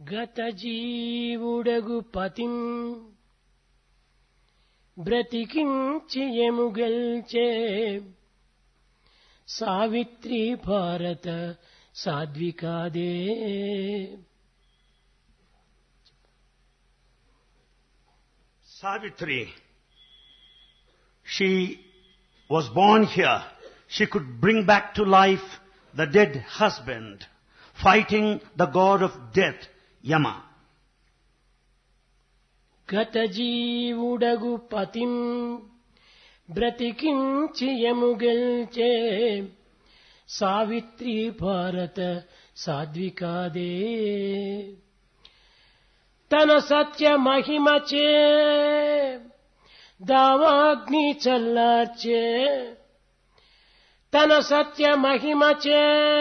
గత జీవుడగు పతిం బ్రతికించి ఎముగల్చే సావిత్రి భారత సాధ్వికాదే Savitri, she was born here. She could bring back to life the dead husband, fighting the god of death, Yama. గత జీవుడగు పతిం బ్రతికించి ఎముగల్చే సావిత్రి భారత సాధ్వికాదే తన సత్య మహిమచే దావాగ్ని చల్లార్చే తన సత్య మహిమచే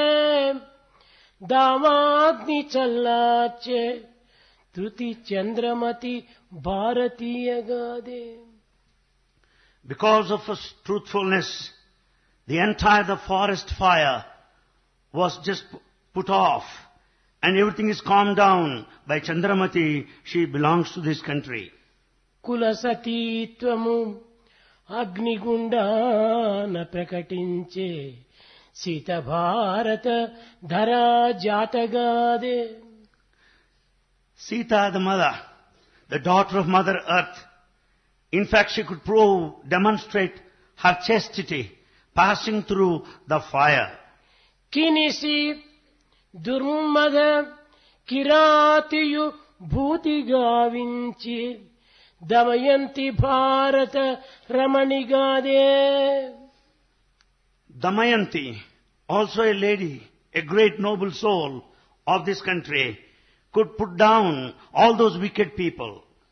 దావాగ్ని చల్లార్చే తృతి Chandramati భారతీయగాదే Because of his truthfulness, the entire the forest fire was just put off and everything is calmed down by Chandramati. She belongs to this country. కుల సతీత్వము అగ్నిగుండాన ప్రకటించే సీత భారత ధరా జాతగాదే Sita, the mother, the daughter of Mother Earth, in fact she could prove, demonstrate her chastity passing through the fire. కినిసి దుర్మద కిరాతియు భూతి గావించి దమయంతి భారత రమణిగాదే Damayanti, also a lady, a great noble soul of this country, could put down all those wicked people.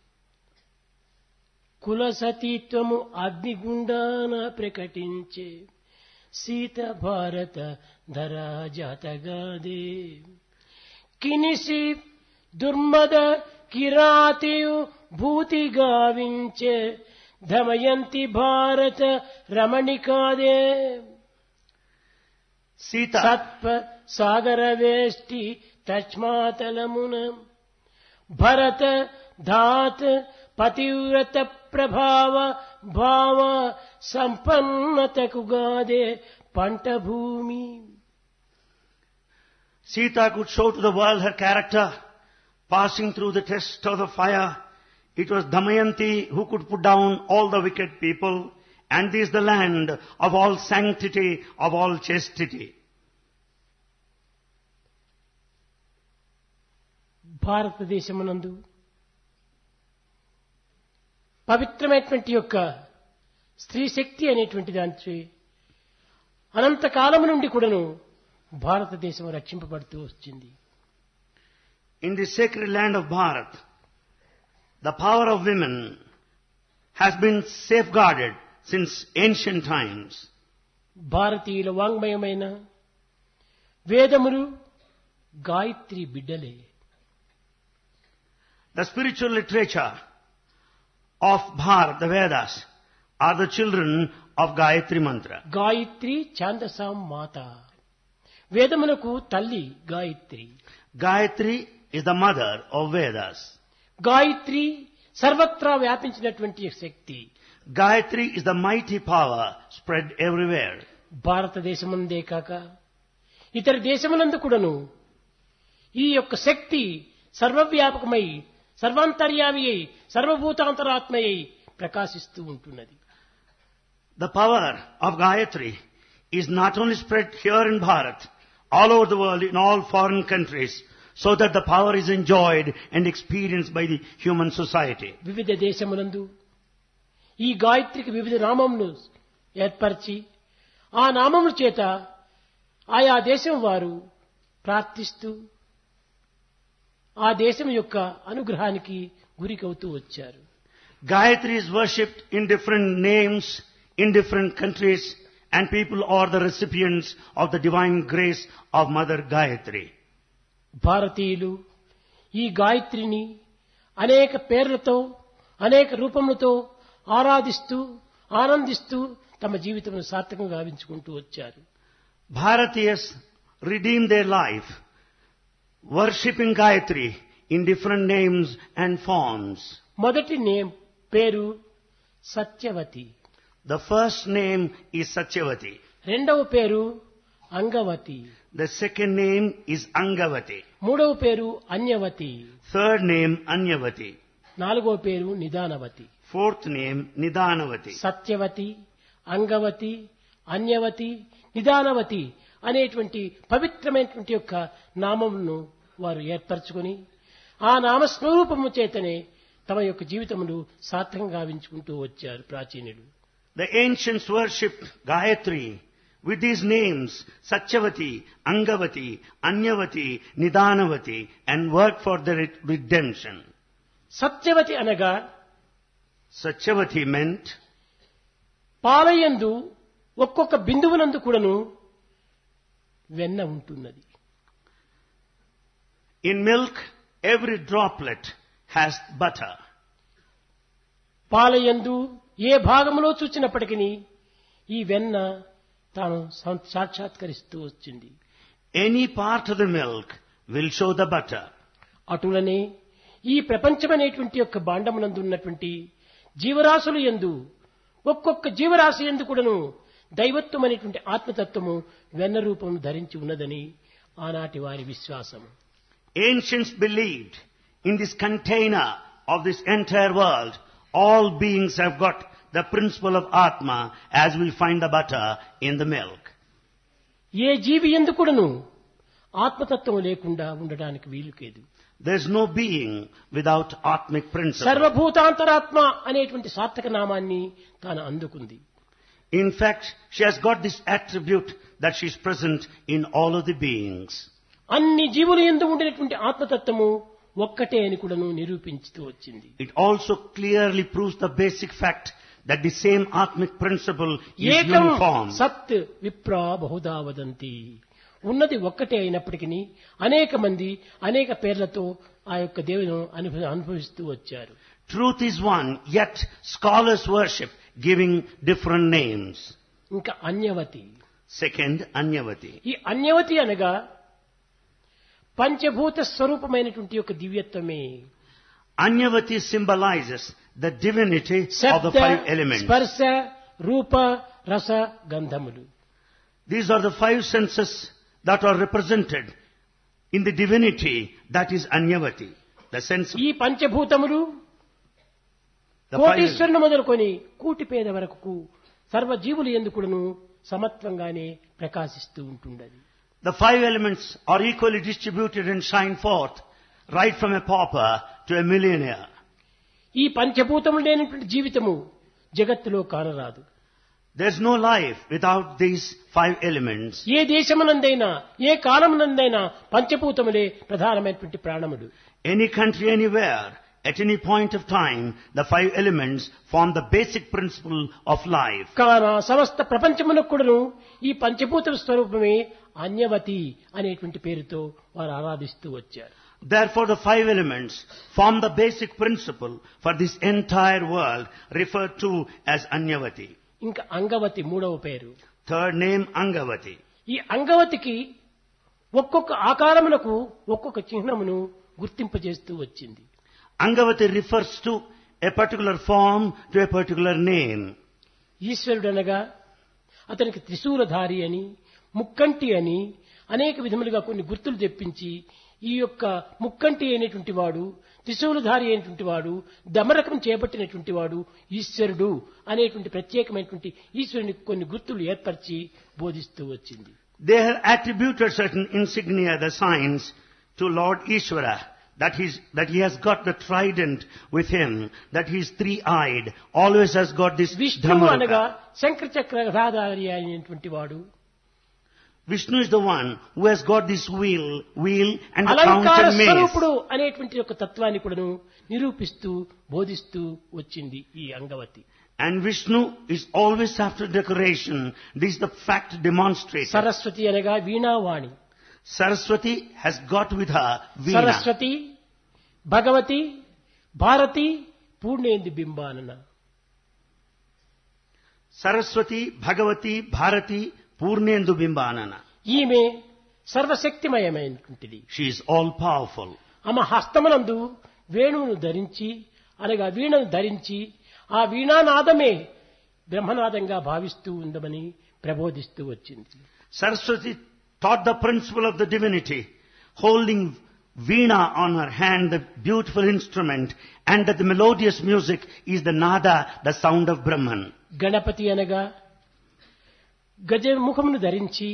కుల సతీత్వము అగ్నిగుండాన ప్రకటించే సీత భారత ధరా జాతగాదే కినిసి దుర్మద కిరాతియు భూతి గావించే దమయంతి భారత రమణికాదే Sita, సత్ప సాగర వేష్టి తస్మాతలమున భరత ధాత్ పతివ్రత ప్రభావ భావ సంపన్నతకు గాదే పంట భూమి Sita could show to the world her character, passing through the test of the fire. It was Damayanti who could put down all the wicked people, and this is the land of all sanctity, of all chastity. భారతదేశమునందు పవిత్రమైనటువంటి యొక్క స్త్రీ శక్తి అనేటువంటి దాని అనంతకాలము నుండి కూడాను భారతదేశం రక్షింపబడుతూ వచ్చింది In the sacred land of Bharat, the power of women has been safeguarded since ancient times. భారతీయుల వాంగ్మయమైన వేదములు గాయత్రి బిడ్డలే The spiritual literature of Bharat, the Vedas, are the children of Gayatri Mantra. Gayatri ఛాందసాం మాత వేదములకు తల్లి Gayatri Gayatri is the mother of Vedas. Gayatri సర్వత్రా వ్యాపించినటువంటి శక్తి Gayatri is the mighty power spread everywhere. భారతదేశముందే కాక ఇతర దేశములందు కూడాను ఈ యొక్క శక్తి సర్వవ్యాపకమై సర్వాంతర్యామి అయి సర్వభూతాంతరాత్మయ్యి ప్రకాశిస్తూ ఉంటున్నది The power of Gayatri is not only spread here in Bharat, all over the world, in all foreign countries, so that the power is enjoyed and experienced by the human society. వివిధ దేశములందు ఈ గాయత్రికి వివిధ నామములు ఏర్పరిచి ఆ నామముల చేత ఆయా దేశం వారు ప్రార్థిస్తూ ఆ దేశం యొక్క అనుగ్రహానికి గురికవుతూ వచ్చారు Gayatri is worshipped in different names in different countries and people are the recipients of the divine grace of Mother Gayatri. భారతీయులు ఈ గాయత్రిని అనేక పేర్లతో అనేక రూపములతో ఆరాధిస్తూ ఆనందిస్తూ తమ జీవితం సార్థకంగా గావించుకుంటూ వచ్చారు Bharatiyas redeem their life worshipping Gayatri in different names and forms. మొదటి నేమ్ పేరు Satyavati The first name is Satyavati. రెండవ పేరు Angavati The second name is Angavati. మూడవ పేరు అన్యవతి Third name Anyavati. నాలుగవ పేరు నిదానవతి Fourth name Nidanavati. Satyavathi Angavati అన్యవతి నిదానవతి అనేటువంటి పవిత్రమైనటువంటి యొక్క నామమును వారు ఏర్పరచుకొని ఆ నామస్వరూపము చేతనే తమ యొక్క జీవితమును సార్థకంగా గావించుకుంటూ వచ్చారు ప్రాచీనులు The ancients worshipped Gayatri with these names Satyavati, Angavati, Anyavati, Nidanavati and worked for their redemption. Satyavathi అనగా Satyavati meant పాలయందు ఒక్కొక్క బిందువునందు కూడాను వెన్న ఉంటున్నది in milk every droplet has butter. పాలయందు ఏ భాగంలో చూచినప్పటికీ ఈ వెన్న తాను సం- సాక్షాత్కరిస్తూ వచ్చింది Any part of the milk will show the butter. అటులనే ఈ ప్రపంచమనేటువంటి యొక్క బాండమునందు ఉన్నటువంటి జీవరాశులు ఎందు ఒక్కొక్క జీవరాశి ఎందు కూడాను దైవత్వం అనేటువంటి ఆత్మతత్వము వెన్న రూపం ధరించి ఉన్నదని ఆనాటి వారి విశ్వాసము Ancients believed in this container of this entire world, all beings have got the principle of Atma as we find the butter in the milk. ఏ జీవి ఎందు కూడాను ఆత్మతత్వం లేకుండా ఉండడానికి వీలు లేదు There's no being without Atmic principle. సర్వభూతాంతరాత్మ అనేటువంటి సార్థక నామాన్ని తాను అందుకుంది In fact, she has got this attribute that she is present in all of the beings. అన్ని జీవులు ఎందు ఉండినటువంటి ఆత్మతత్వము ఒక్కటే అని కూడాను నిరూపించుతూ వచ్చింది It also clearly proves the basic fact that the same Atmic principle is ఏకం uniform. సత్ విప్రా బహుదా వదంతి ఉన్నది ఒక్కటే అయినప్పటికీ అనేక మంది అనేక పేర్లతో ఆ యొక్క దేవుని అనుభ- అనుభవిస్తూ వచ్చారు Truth is one, yet scholars worship giving different names. ఇంకా అన్యవతి Second, Anyavati. ఈ అన్యవతి అనగా పంచభూత స్వరూపమైనటువంటి యొక్క దివ్యత్వమే Anyavati symbolizes the divinity of the శబ్ద five elements. స్పర్శ రూప రస గంధములు These are the five senses that are represented in the divinity that is Anyavati. The sense of ఈ పంచభూతములు the five కోటీశ్వరుని మొదలుకొని కూటి పేద వరకు సర్వజీవులు ఎందుకును సమత్వంగానే ప్రకాశిస్తూ ఉంటుండది The five elements are equally distributed and shine forth, right from a pauper to a millionaire. ఈ పంచభూతములు లేనటువంటి జీవితము జగత్తులో కానరాదు There's no life without these five elements. ఏ దేశమునందైనా ఏ కాలమునందైనా పంచభూతములే ప్రధానమైనటువంటి ప్రాణములు Any country, anywhere, at any point of time, the five elements form the basic principle of life. కాన సమస్త ప్రపంచమునకు కూడాను ఈ పంచభూత స్వరూపమే అన్యవతి అనేటువంటి పేరుతో వారు ఆరాధిస్తూ వచ్చారు Therefore, the five elements form the basic principle for this entire world, referred to as Anyavati. ఇంకా అంగవతి మూడవ పేరు Third name, Angavati. ఈ అంగవతికి ఒక్కొక్క ఆకారమునకు ఒక్కొక్క చిహ్నమును గుర్తింపజేస్తూ వచ్చింది Angavati refers to a particular form, to a particular name. ఈశ్వరుడనగా అతనికి త్రిశూలధారి అని ముక్కంటి అని అనేక విధములుగా కొన్ని గుర్తులు తెప్పించి ఈ యొక్క ముక్కంటి అయినటువంటి వాడు త్రిశూలధారి అయినటువంటి వాడు దమరకం చేపట్టినటువంటి వాడు ఈశ్వరుడు అనేటువంటి ప్రత్యేకమైనటువంటి ఈశ్వరునికి కొన్ని గుర్తులు ఏర్పరిచి బోధిస్తూ వచ్చింది They have attributed certain insignia, the signs, to Lord Ishvara. That, he's, that he has got the trident with him, that he is three-eyed, always has got this విష్ణువు అనగా Dhammaraka. శంకర చక్రధారి అయినటువంటి వాడు Vishnu is the one who has got this wheel, wheel and the అలంకార fountain maze. స్వరూపుడు అనేటువంటి యొక్క తత్వాన్ని కూడాను నిరూపిస్తూ బోధిస్తూ వచ్చింది ఈ Angavati And Vishnu is always after decoration. This is the fact demonstrated. Saraswati అనగా వీణావాణి Saraswati has got with her Veena. Saraswati Bhagavati Bharati పూర్ణేంది బింబానన Saraswati, Bhagavati, Bharati, Purnendu Bimbanana. ఈమె సర్వశక్తిమయమైనటువంటిది She is all powerful. ఆమె హస్తమునందు వేణువును ధరించి అనగా వీణను ధరించి ఆ వీణానాదమే బ్రహ్మనాదంగా భావిస్తూ ఉందమని ప్రబోధిస్తూ వచ్చింది Saraswati taught the principle of the divinity, holding Veena on her hand, the beautiful instrument, and that the melodious music is the nada, the sound of Brahman. Ganapati అనగా గజముఖమును ధరించి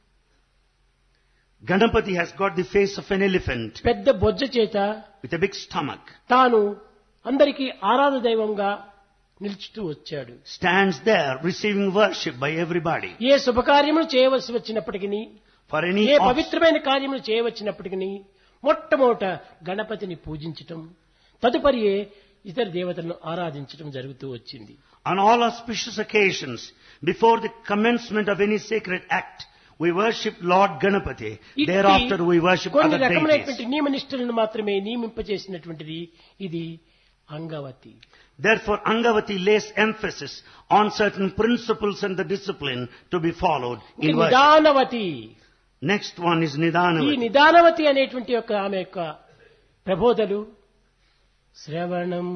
Ganapati has got the face of an elephant పెద్ద బొజ్జ చేత with a big stomach, తాను అందరికీ ఆరాధ దైవంగా నిలుచుతూ వచ్చాడు stands there receiving worship by everybody. ఏ శుభకార్యములు చేయవలసి వచ్చినప్పటికీ For any ఏ aus- పవిత్రమైన కార్యములు చేయవచ్చినప్పటికీ మొట్టమొదట గణపతిని పూజించటం తదుపరి ఇతర దేవతలను ఆరాధించటం జరుగుతూ వచ్చింది on all auspicious occasions, before the commencement of any sacred act, we worship Lord Ganapati. ఇట్టి Thereafter we worship కొన్ని other deities. రకములైనటువంటి నియమనిష్టలను మాత్రమే నియమింపజేసినటువంటిది ఇది Angavati Therefore, Angavati lays emphasis on certain principles and the discipline to be followed ఇది in worship. నిదానవతి Next one is ఈ Nidanavati. నిదానవతి అనేటువంటి యొక్క ఆమె యొక్క ప్రబోధలు శ్రవణం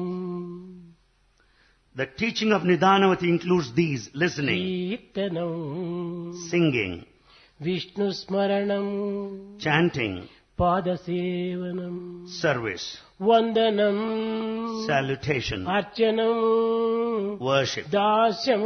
The teaching of Nidanavati includes these, listening, కీర్తనం singing, విష్ణు స్మరణం chanting, పాదసేవనం service, వందనం salutation, అర్చనం worship, దాస్యం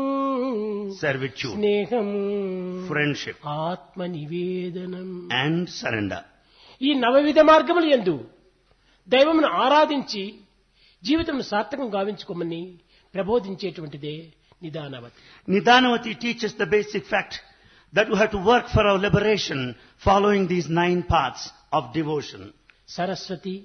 servitude, స్నేహం friendship, ఆత్మ నివేదనం and surrender. ఈ నవవిధ మార్గములు ఎందు దైవమును ఆరాధించి జీవితం సార్థకం గావించుకోమని ప్రబోధించేటువంటిదే నిదానవతి Nidanavati teaches the basic fact that we have to work for our liberation following these nine paths of devotion. Saraswati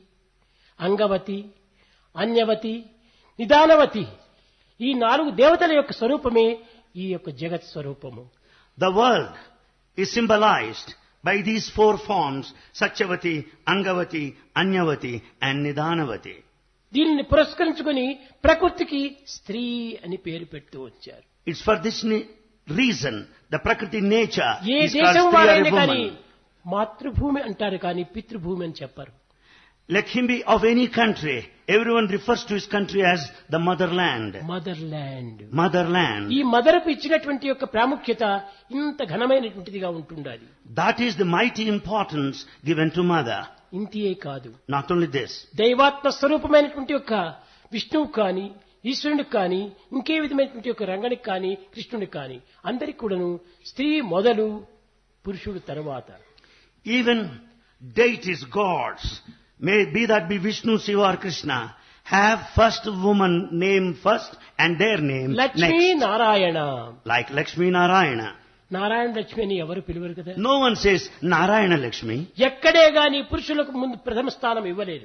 Angavati అన్యవతి నిదానవతి ఈ నాలుగు దేవతల యొక్క స్వరూపమే ఈ యొక్క జగత్ స్వరూపము The world is symbolized by these four forms, Satyavati, Angavati, Anyavati and Nidanavati. దీనిని పురస్కరించుకొని ప్రకృతికి స్త్రీ అని పేరు పెడుతూ వచ్చారు It's for this ni- reason the Prakriti nature A is called దేశం Striya వారైనా కానీ woman. మాతృభూమి అంటారు కానీ పితృభూమి అని చెప్పరు Let him be of any country. Everyone refers to his country as the motherland. Motherland Motherland. ఈ మదరకు ఇచ్చినటువంటి యొక్క ప్రాముఖ్యత ఇంత ఘనమైనటువంటిదిగా ఉంటుండాలి That is the mighty importance given to mother. ఇంతియే కాదు Not only this. దైవాత్మ స్వరూపమైనటువంటి యొక్క విష్ణువు కానీ ఈశ్వరునికి కానీ ఇంకే విధమైనటువంటి యొక్క రంగనికి కానీ కృష్ణునికి కానీ అందరికి కూడాను స్త్రీ మొదలు పురుషుడు తరువాత Even deities, gods, may be that be Vishnu, Shiva or Krishna, have first woman name first and their name Lakshmi next. Narayana Like Lakshmi Narayana. Narayana Lakshmi అని ఎవరు పిలువరు కదా No one says Narayana Lakshmi. ఎక్కడే గాని పురుషులకు ముందు ప్రథమ స్థానం ఇవ్వలేదు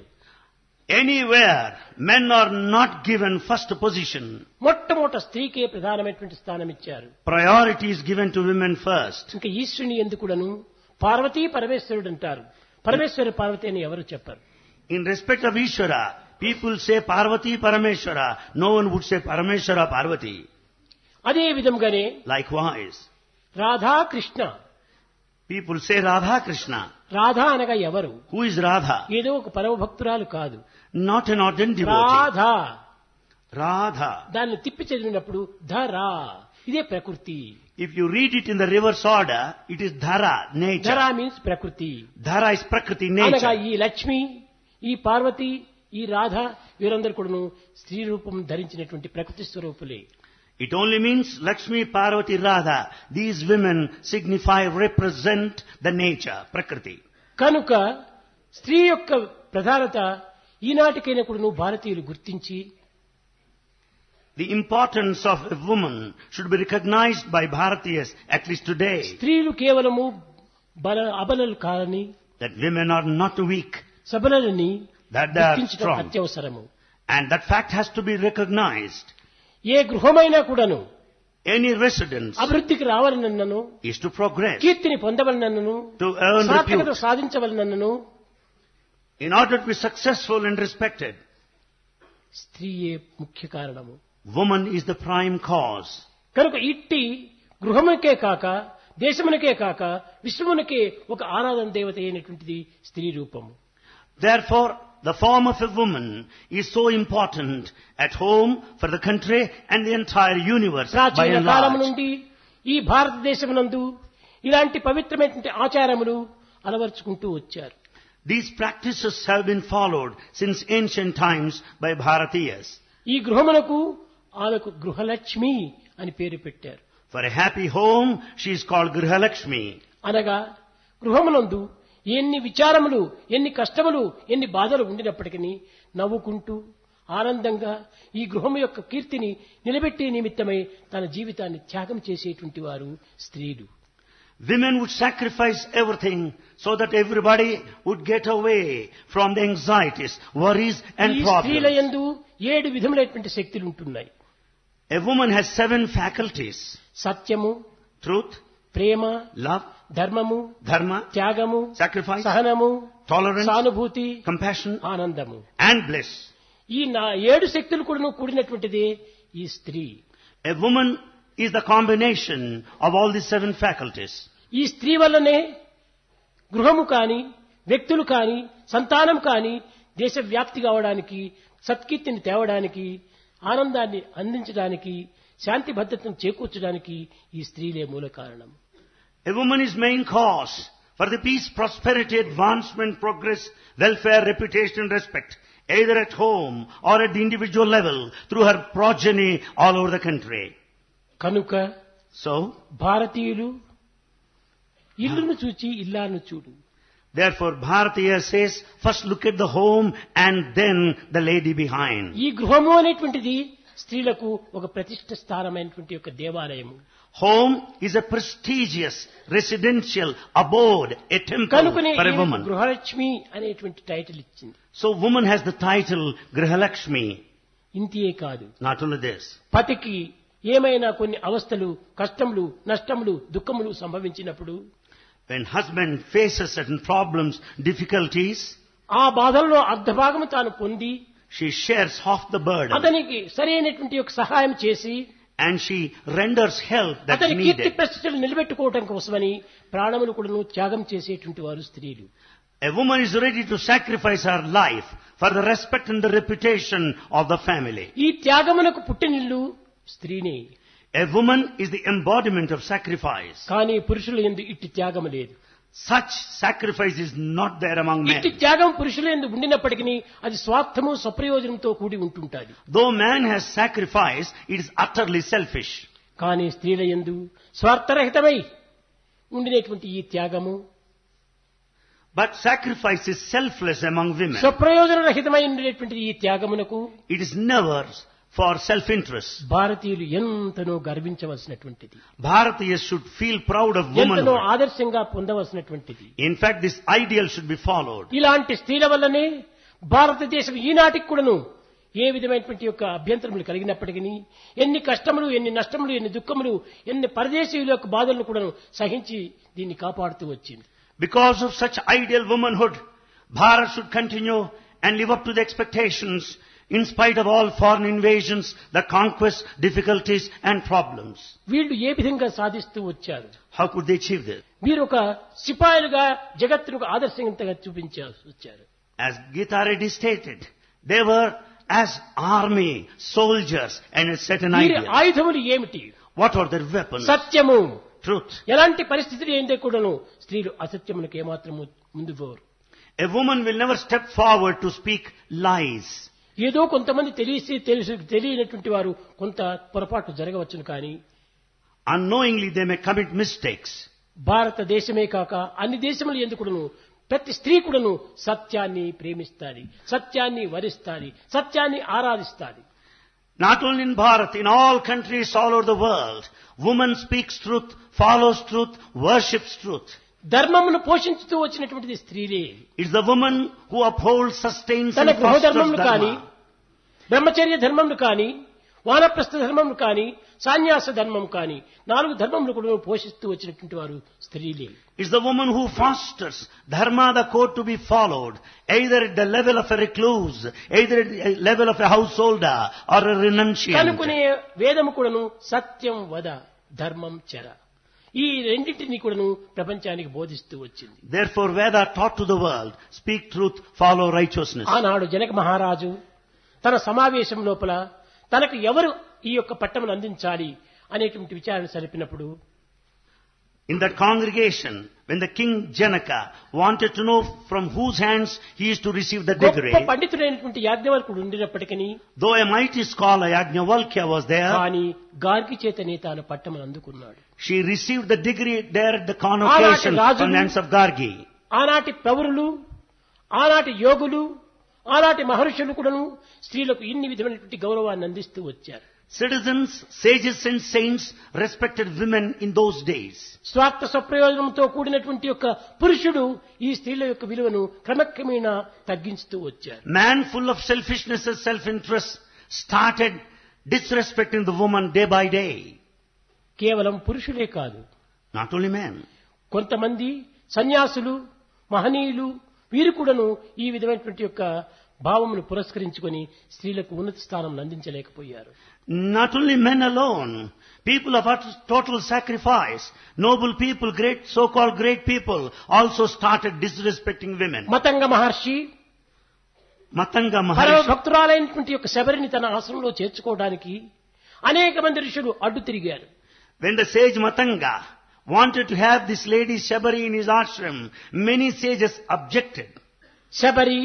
Anywhere, men are not given first position. మొట్టమొదట స్త్రీకే ప్రధానమైనటువంటి స్థానం ఇచ్చారు Priority is given to women first. ఇంకా ఈశ్వరుని ఎందుకుడను పార్వతీ పరమేశ్వరుడు అంటారు పరమేశ్వర పార్వతి అని ఎవరు చెప్పరు In respect of Ishvara, people say Parvati Parameshwara. No one would say Parameshwara Parvati. అదే విధంగానే Likewise, Radha Krishna people say Radha Krishna. Radha అనగా ఎవరు Who is Radha? ఏదో ఒక పరమ భక్తురాలు కాదు Not an ordinary devotee. Radha Radha. దాన్ని తిప్పి చదివినప్పుడు ధరా ఇదే ప్రకృతి If you read it in the reverse order, it is Dhara, nature. Dhara means ప్రకృతి Dhara is Prakriti, అనగా nature. ఈ లక్ష్మి ఈ పార్వతి ఈ రాధ వీరందరూ కూడాను స్త్రీ రూపం ధరించినటువంటి ప్రకృతి స్వరూపులే It only means Lakshmi, Parvati, Radha. These women signify, represent the nature, Prakriti. కనుక స్త్రీ యొక్క ప్రధానత ఈనాటికైనా కూడాను భారతీయులు గుర్తించి The importance of a woman should be recognized by Bharatiyas, at least today. స్త్రీలు కేవలము బల అబలలు కాదని That women are not weak, సబలని that they are గుర్తించడం strong. అత్యవసరము And that fact has to be recognized. ఏ గృహమైనా కూడాను Any residence అభివృద్ధికి రావాలనన్నను is to progress, కీర్తిని పొందవలనన్నను to earn సార్థకత repute, సాధించవలనన్నను in order to be successful and respected. స్త్రీయే ముఖ్య కారణము Woman is the prime cause. కనుక ఇట్టి గృహమునకే కాక దేశమునకే కాక విశ్వమునకే ఒక ఆరాధన దేవత అయినటువంటిది స్త్రీ రూపము Therefore, the form of a woman is so important at home, for the country, and the entire universe by ప్రాచీన and కాలం large. నుండి ఈ భారతదేశమునందు ఇలాంటి పవిత్రమైనటువంటి ఆచారములు అలవర్చుకుంటూ వచ్చారు These practices have been followed since ancient times by Bharatiyas. ఈ గృహమునకు ఆమెకు గృహలక్ష్మి అని పేరు పెట్టారు For a happy home, she is called Grihalakshmi. అనగా గృహమునందు ఎన్ని విచారములు ఎన్ని కష్టములు ఎన్ని బాధలు ఉండినప్పటికీ నవ్వుకుంటూ ఆనందంగా ఈ గృహము యొక్క కీర్తిని నిలబెట్టే నిమిత్తమై తన జీవితాన్ని త్యాగం చేసేటువంటి వారు స్త్రీలు Women would sacrifice everything so that everybody would get away from the anxieties, worries and ఈ స్త్రీల problems. యందు ఏడు విధములైనటువంటి శక్తులు ఉంటున్నాయి A woman has seven faculties. సత్యము Truth, ప్రేమ love, ధర్మము dharma, త్యాగము sacrifice, సహనము tolerance, సానుభూతి compassion ఆనందము and bliss. ఈ నా ఏడు శక్తులు కూడా కూడినటువంటిదే ఈ స్త్రీ A woman is the combination of all these seven faculties. ఈ స్త్రీ వల్లనే గృహము కాని వ్యక్తులు కాని సంతానం కాని దేశవ్యాప్తి కావడానికి సత్కీర్తిని తేవడానికి ఆనందాన్ని అందించడానికి శాంతి భద్రతను చేకూర్చడానికి ఈ స్త్రీలే మూల కారణం A woman is main cause for the peace, prosperity, advancement, progress, welfare, reputation and respect, either at home or at the individual level through her progeny all over the country. కనుక So, భారతీయులు ఇల్లును చూచి ఇల్లాను చూడు therefore Bharatiya says, first look at the home and then the lady behind. ఈ గృహము అనేటువంటిది స్త్రీలకు ఒక ప్రతిష్ట స్థానమైనటువంటి ఒక దేవాలయము Home is a prestigious residential abode, a temple కనుకనే for a ఈమెకు woman. గృహలక్ష్మి అనేటువంటి టైటిల్ ఇచ్చింది So woman has the title Grihalakshmi. ఇంతియే కాదు Not only this. పతికి ఏమైనా కొన్ని అవస్థలు కష్టములు నష్టములు దుఃఖములు సంభవించినప్పుడు When husband faces certain problems, difficulties, ఆ బాధల్లో అర్ధభాగము తాను పొంది she shares half the burden అతనికి సరైనటువంటి ఒక సహాయం చేసి and she renders help that's అతని కీర్తి needed. ప్రతిష్టలు నిలబెట్టుకోవటం కోసమని ప్రాణములు కూడా త్యాగం చేసేటువంటి వారు స్త్రీలు A woman is ready to sacrifice her life for the respect and the reputation of the family. ఈ త్యాగమునకు పుట్టినిల్లు స్త్రీనే A woman is the embodiment of sacrifice. కానీ పురుషుల ఎందు ఇట్టి త్యాగము లేదు Such sacrifice is not there among ఇట్టి men. త్యాగం పురుషుల ఎందు ఉండినప్పటికీ అది స్వార్థము స్వప్రయోజనంతో కూడి ఉంటుంటాది Though man has sacrificed, it is utterly selfish. కానీ స్త్రీల ఎందు స్వార్థరహితమై ఉండినటువంటి ఈ త్యాగము But sacrifice is selfless among women. స్వప్రయోజన రహితమై ఉండేటువంటి ఈ త్యాగమునకు It is never for self-interest. భారతీయులు ఎంతనో గర్వించవలసినటువంటిది Bharatiyas should feel proud of ఎంతనో womanhood. ఆదర్శంగా పొందవలసినటువంటిది In fact, this ideal should be followed. ఇలాంటి స్త్రీల వల్లనే భారతదేశం ఈనాటికి కూడాను ఏ విధమైనటువంటి యొక్క అభ్యంతరములు కలిగినప్పటికీ ఎన్ని కష్టములు ఎన్ని నష్టములు ఎన్ని దుఃఖములు ఎన్ని పరదేశీయుల యొక్క బాధలను కూడాను సహించి దీన్ని కాపాడుతూ వచ్చింది Because of such ideal womanhood, Bharat should continue and live up to the expectations in spite of all foreign invasions, the conquests, difficulties and problems. వీళ్ళు ఏ విధంగా సాధిస్తూ వచ్చారు How could they achieve this? వీరు ఒక సిపాయిలుగా జగత్తుకు ఆదర్శంగా చూపించారు వచ్చారు As Gita Reddy stated, they were as army, soldiers and a certain వీరి ideal. ఆయుధములు ఏమిటి What are their weapons? సత్యము Truth. ఎలాంటి పరిస్థితులు ఏంటే కూడాను స్త్రీలు అసత్యములకు ఏమాత్రము ముందు పోరు A woman will never step forward to speak lies. ఏదో కొంతమంది తెలిసి తెలుసు తెలియనటువంటి వారు కొంత పొరపాటు జరగవచ్చును కానీ Unknowingly they may commit mistakes. భారతదేశమే కాక అన్ని దేశములు ఎందుకును ప్రతి స్త్రీ కూడాను సత్యాన్ని ప్రేమిస్తాది సత్యాన్ని వరిస్తాది సత్యాన్ని ఆరాధిస్తాది Not only in Bharat, in all countries all over the world, woman speaks truth, follows truth, worships truth. ధర్మమును పోషించుతూ వచ్చినటువంటిది స్త్రీలే It's the woman who upholds, sustains తన and గృహ fosters ధర్మమును కానీ dharma. బ్రహ్మచర్య ధర్మమును కానీ వానప్రస్థ ధర్మమును కానీ సాన్యాస ధర్మం కానీ నాలుగు ధర్మములు కూడా పోషిస్తూ వచ్చినటువంటి వారు స్త్రీలే It's the woman who fosters dharma, the code to be followed, either at the level of a recluse, either at the level of a householder or a renunciant. కనుకునే వేదము కూడాను సత్యం వద ధర్మం చెర ఈ రెండింటినీ కూడాను ప్రపంచానికి బోధిస్తూ వచ్చింది Therefore, Veda taught to the world, speak truth, follow righteousness. ఆనాడు జనక మహారాజు తన సమావేశం లోపల తనకు ఎవరు ఈ యొక్క పట్టమును అందించాలి అనేటువంటి విచారణ సరిపినప్పుడు In that congregation, when the king Janaka wanted to know from whose hands he is to receive the degree, గొప్ప పండితుడైనటువంటి యాజ్ఞవల్కుడు ఉండినప్పటికీ though a mighty scholar Yajnavalkya was there, కానీ గార్గి చేతనే తాను పట్టమును అందుకున్నాడు she received the degree there at the convocation రాజులు- from the hands of Gargi. ఆనాటి ప్రవరులు ఆనాటి యోగులు ఆనాటి మహర్షులు కూడాను స్త్రీలకు ఇన్ని విధమైనటువంటి గౌరవాన్ని అందిస్తూ వచ్చారు Citizens, sages and saints respected women in those days. స్వార్థ స్వప్రయోజనంతో కూడినటువంటి యొక్క పురుషుడు ఈ స్త్రీల యొక్క విలువను క్రమక్రమేణా తగ్గించుతూ వచ్చారు Man full of selfishness and self-interest started disrespecting the woman day by day. కేవలం పురుషులే కాదు Not only men. కొంతమంది సన్యాసులు మహనీయులు వీరు కూడాను ఈ విధమైనటువంటి యొక్క భావమును పురస్కరించుకొని స్త్రీలకు ఉన్నత స్థానం అందించలేకపోయారు Not only men alone, people of utter- total sacrifice, noble people, great, so-called great people, also started disrespecting women. Matanga Maharshi Matanga పరమ Maharishi, భక్తురాలైనటువంటి యొక్క శబరిని తన ఆశ్రమంలో చేర్చుకోవడానికి అనేక మంది ఋషులు అడ్డు తిరిగారు when the sage Matanga wanted to have this lady Shabari in his ashram, many sages objected. Sabari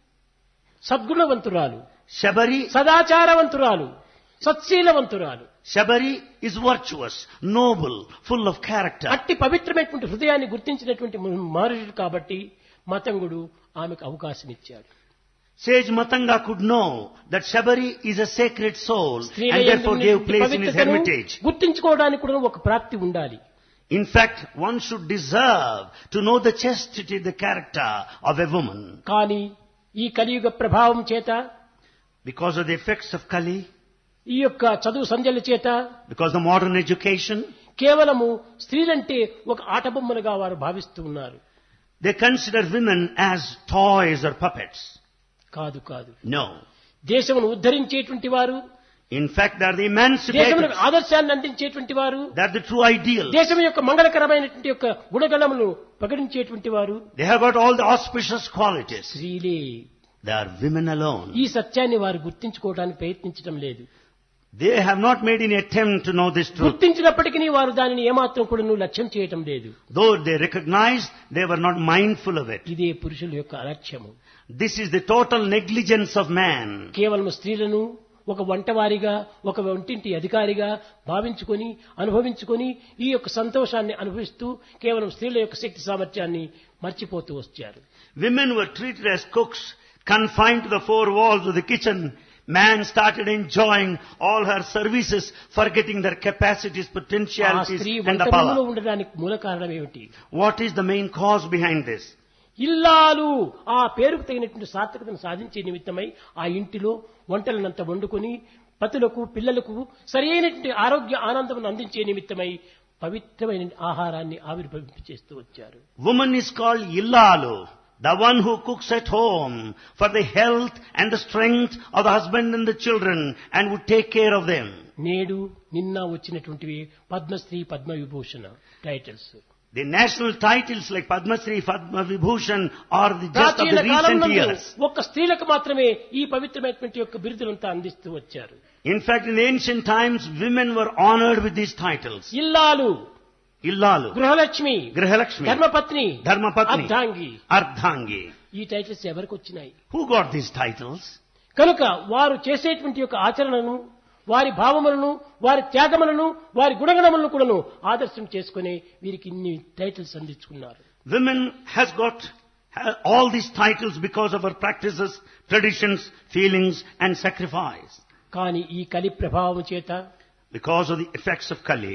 సద్గుణవంతురాలు Shabari, సదాచారవంతురాలు సత్శీలవంతురాలు Shabari is virtuous, noble, full of character. అట్టి పవిత్రమైనటువంటి హృదయాన్ని గుర్తించినటువంటి మహర్షుడు కాబట్టి మతంగుడు ఆమెకు అవకాశం ఇచ్చాడు Sage Matanga could know that Shabari is a sacred soul స్త్రీల and యందు therefore gave ఉన్నటువంటి place in his పవిత్రతను hermitage. గుర్తించుకోవడానికి కూడా ఒక ప్రాప్తి ఉండాలి In fact, one should deserve to know the chastity, the character of a woman. కానీ ఈ కలియుగ ప్రభావం చేత Because of the effects of Kali, ఈ యొక్క చదువు సంధ్యల చేత because of modern education, కేవలము స్త్రీలంటే ఒక ఆటబొమ్మలుగా వారు భావిస్తూ ఉన్నారు they consider women as toys or puppets. కాదు కాదు No. దేశమును ఉద్ధరించేటువంటి వారు In fact, they are the దేశములకు emancipators. ఆదర్శాన్ని అందించేటువంటి వారు They are the true ideal. దేశం యొక్క మంగళకరమైనటువంటి యొక్క గుణగణమును ప్రకటించేటువంటి వారు They have got all the auspicious qualities. స్త్రీలే They are women alone. ఈ సత్యాన్ని వారు గుర్తించుకోవడానికి ప్రయత్నించడం లేదు They have not made any attempt to know this truth. గుర్తించినప్పటికీ వారు దానిని ఏమాత్రం కూడా నువ్వు లక్ష్యం చేయటం లేదు Though they recognized, they were not mindful of it. ఇదే పురుషుల యొక్క అలక్ష్యము This is the total negligence of man. కేవలం స్త్రీలను ఒక వంటవారిగా ఒక వంటింటి అధికారిగా భావించుకొని అనుభవించుకొని ఈ యొక్క సంతోషాన్ని అనుభవిస్తూ కేవలం స్త్రీల యొక్క శక్తి సామర్థ్యాన్ని మర్చిపోతూ వచ్చారు Women were treated as cooks, confined to the four walls of the kitchen. Man started enjoying all her services, forgetting their capacities, ఆ potentialities, స్త్రీ and the వంటగదిలో power. ఉండడానికి మూల కారణం ఏమిటి What is the main cause behind this? ఇల్లాలు ఆ పేరుకు తగినటువంటి సార్థకతను సాధించే నిమిత్తమై ఆ ఇంటిలో వంటలనంత వండుకొని పతులకు పిల్లలకు సరైనటువంటి ఆరోగ్య ఆనందం అందించే నిమిత్తమై పవిత్రమైన ఆహారాన్ని ఆవిర్భవింపచేస్తూ వచ్చారు Woman is called Illalu, the one who cooks at home for the health and the strength of the husband and the children and would take care of them. నేడు నిన్న వచ్చినటువంటివి Padmashri Padma Vibhushan titles The national titles like Padma Shri, Padma Vibhushan are the just of ప్రాచీన the కాలం recent నందు years. ఒక్క స్త్రీలకు మాత్రమే ఈ పవిత్రమైనటువంటి యొక్క బిరుదులంతా అందిస్తూ వచ్చారు In fact, in ancient times, women were honored with these titles. ఇల్లాలు Illalu, గృహలక్ష్మి Grihalakshmi, ధర్మపత్ని Dharmapatni, అర్ధాంగి Ardhangi. ఈ టైటిల్స్ ఎవరికి వచ్చినాయి Who got these titles? కనుక వారు చేసేటువంటి యొక్క ఆచరణను వారి భావములను వారి త్యాగములను వారి గుణగణములను కూడాను ఆదర్శం చేసుకుని వీరికి ఇన్ని టైటిల్స్ అందించుకున్నారు Women has got ha- all these titles because of her practices, traditions, feelings and sacrifice. కానీ ఈ కలి ప్రభావం చేత Because of the effects of Kali.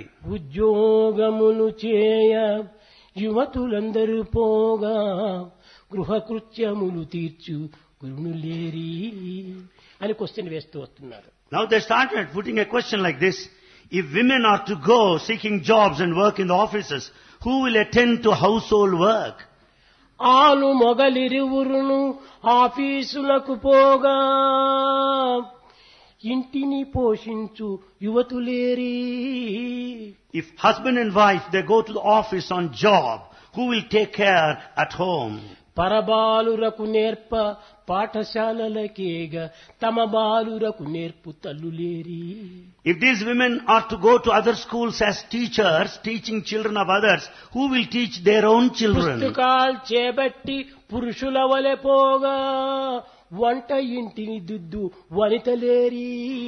ఉద్యోగమును చేయ యువతులందరూ పోగా గృహకృత్యములు తీర్చు గురునులేరి అని క్వశ్చన్ వేస్తూ వస్తున్నారు Now they started putting a question like this. If women are to go seeking jobs and work in the offices, who will attend to household work? ఆలు మొగలిరువురును ఆఫీసులకు పోగా ఇంటిని పోషించు యువతులేరి If husband and wife, they go to the office on job, who will take care at home? పరబాలురకు నేర్ప పాఠశాలలకేగ తమ బాలురకు నేర్పు తల్లులేరి If these women are to go to other schools as teachers, teaching children of others, who will teach their own children? పుస్తకాలు చేపట్టి పురుషుల వలె పోగా వంట ఇంటిని దుద్దు వనితలేరి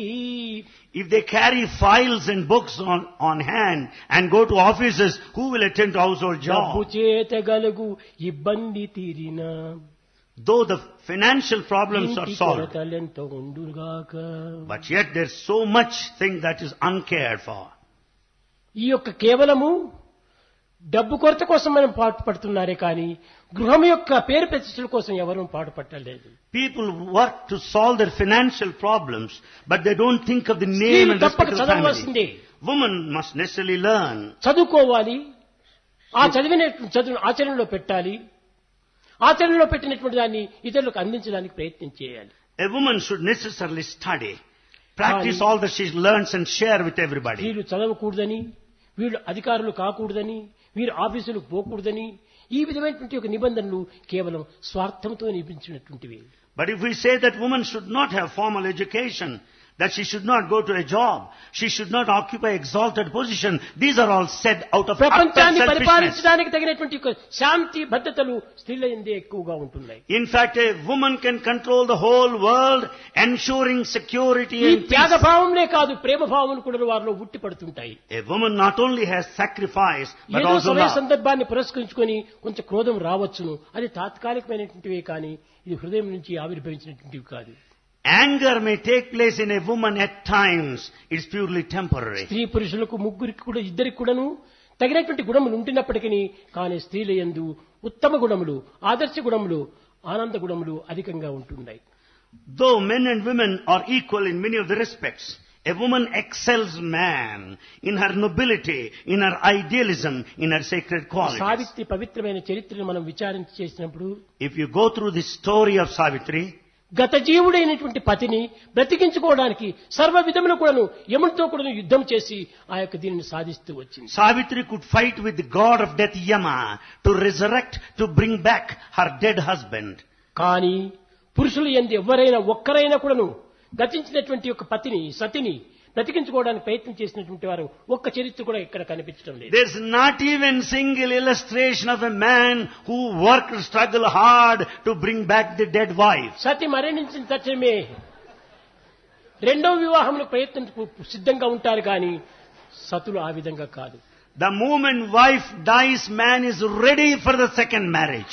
If they carry files and books on, on hand and go to offices, who will attend to household డబ్బు jobs? చేత గలుగు ఇబ్బంది తీరిన Though the financial problems are ఇంటి solved, కొరతలెంత ఉండుగాక but yet there's so much thing that is uncared for. ఈ యొక్క కేవలము డబ్బు కొరత కోసం మనం పాటుపడుతున్నారే కానీ గృహం యొక్క పేరు ప్రతిష్టల కోసం ఎవరూ పాటుపట్టలేదు People work to solve their financial problems, but they don't think of the name స్త్రీలు and తప్పక respect of the family. చదవవలసిందే Woman must necessarily learn. చదువుకోవాలి ఆ చదివిన చదువును ఆచరణలో పెట్టాలి ఆచరణలో పెట్టినటువంటి దాన్ని ఇతరులకు అందించడానికి ప్రయత్నం చేయాలి A woman should necessarily study, practice కానీ- all that she learns and share with everybody. వీళ్ళు చదవకూడదని వీళ్ళు అధికారులు కాకూడదని వీరు ఆఫీసులకు పోకూడదని ఈ విధమైనటువంటి ఒక నిబంధనలు కేవలం స్వార్థంతో నిపించినటువంటివి But if we say that woman should not have formal education, that she should not go to a job, she should not occupy exalted position, these are all said out of utter ప్రపంచాన్ని selfishness. పరిపాలించడానికి తగినటువంటి ఒక శాంతి భద్రతలు స్త్రీల ఎందే ఎక్కువగా ఉంటున్నాయి In fact, a woman can control the whole world, ensuring security ఈ and peace. త్యాగభావంలే కాదు ప్రేమ భావం కూడా వారిలో ఉట్టి పడుతుంటాయి A woman not only has sacrifice, but ఏదో also సమయ love. సందర్భాన్ని పురస్కరించుకొని కొంచెం క్రోధం రావచ్చును అది తాత్కాలికమైనటువంటివే కానీ ఇది హృదయం నుంచి ఆవిర్భవించినటువంటివి కాదు Anger may take place in a woman at times. It's purely temporary. స్త్రీ పురుషులకు ముగ్గురికి కూడా ఇద్దరికి కూడాను తగినటువంటి గుణములు ఉంటున్నప్పటికీ కానీ స్త్రీల యందు ఉత్తమ గుణములు ఆదర్శ గుణములు ఆనంద గుణములు అధికంగా ఉంటున్నాయి Though men and women are equal in many of the respects, a woman excels man in her nobility, in her idealism, in her sacred qualities. Savitri పవిత్రమైన చరిత్రను మనం విచారించి చేసినప్పుడు If you go through the story of Savitri, గత జీవుడైనటువంటి పతిని బ్రతికించుకోవడానికి సర్వ విధములు కూడాను యమునితో కూడాను యుద్ధం చేసి ఆ యొక్క దీనిని సాధిస్తూ వచ్చింది Savitri could fight with the god of death Yama to resurrect, to bring back her dead husband. కానీ పురుషులు ఎందు ఎవరైనా ఒక్కరైనా కూడాను గతించినటువంటి యొక్క పతిని సతిని బ్రతికించుకోవడానికి ప్రయత్నం చేసినటువంటి వారు ఒక్క చరిత్ర కూడా ఇక్కడ కనిపించడం లేదు There's not even single illustration of a man who worked, struggled hard to bring back the dead wife. సతి మరణించిన తక్షణమే రెండవ వివాహంలో ప్రయత్నం సిద్ధంగా ఉంటారు కానీ సతులు ఆ విధంగా కాదు The moment wife dies, man is ready for the second marriage.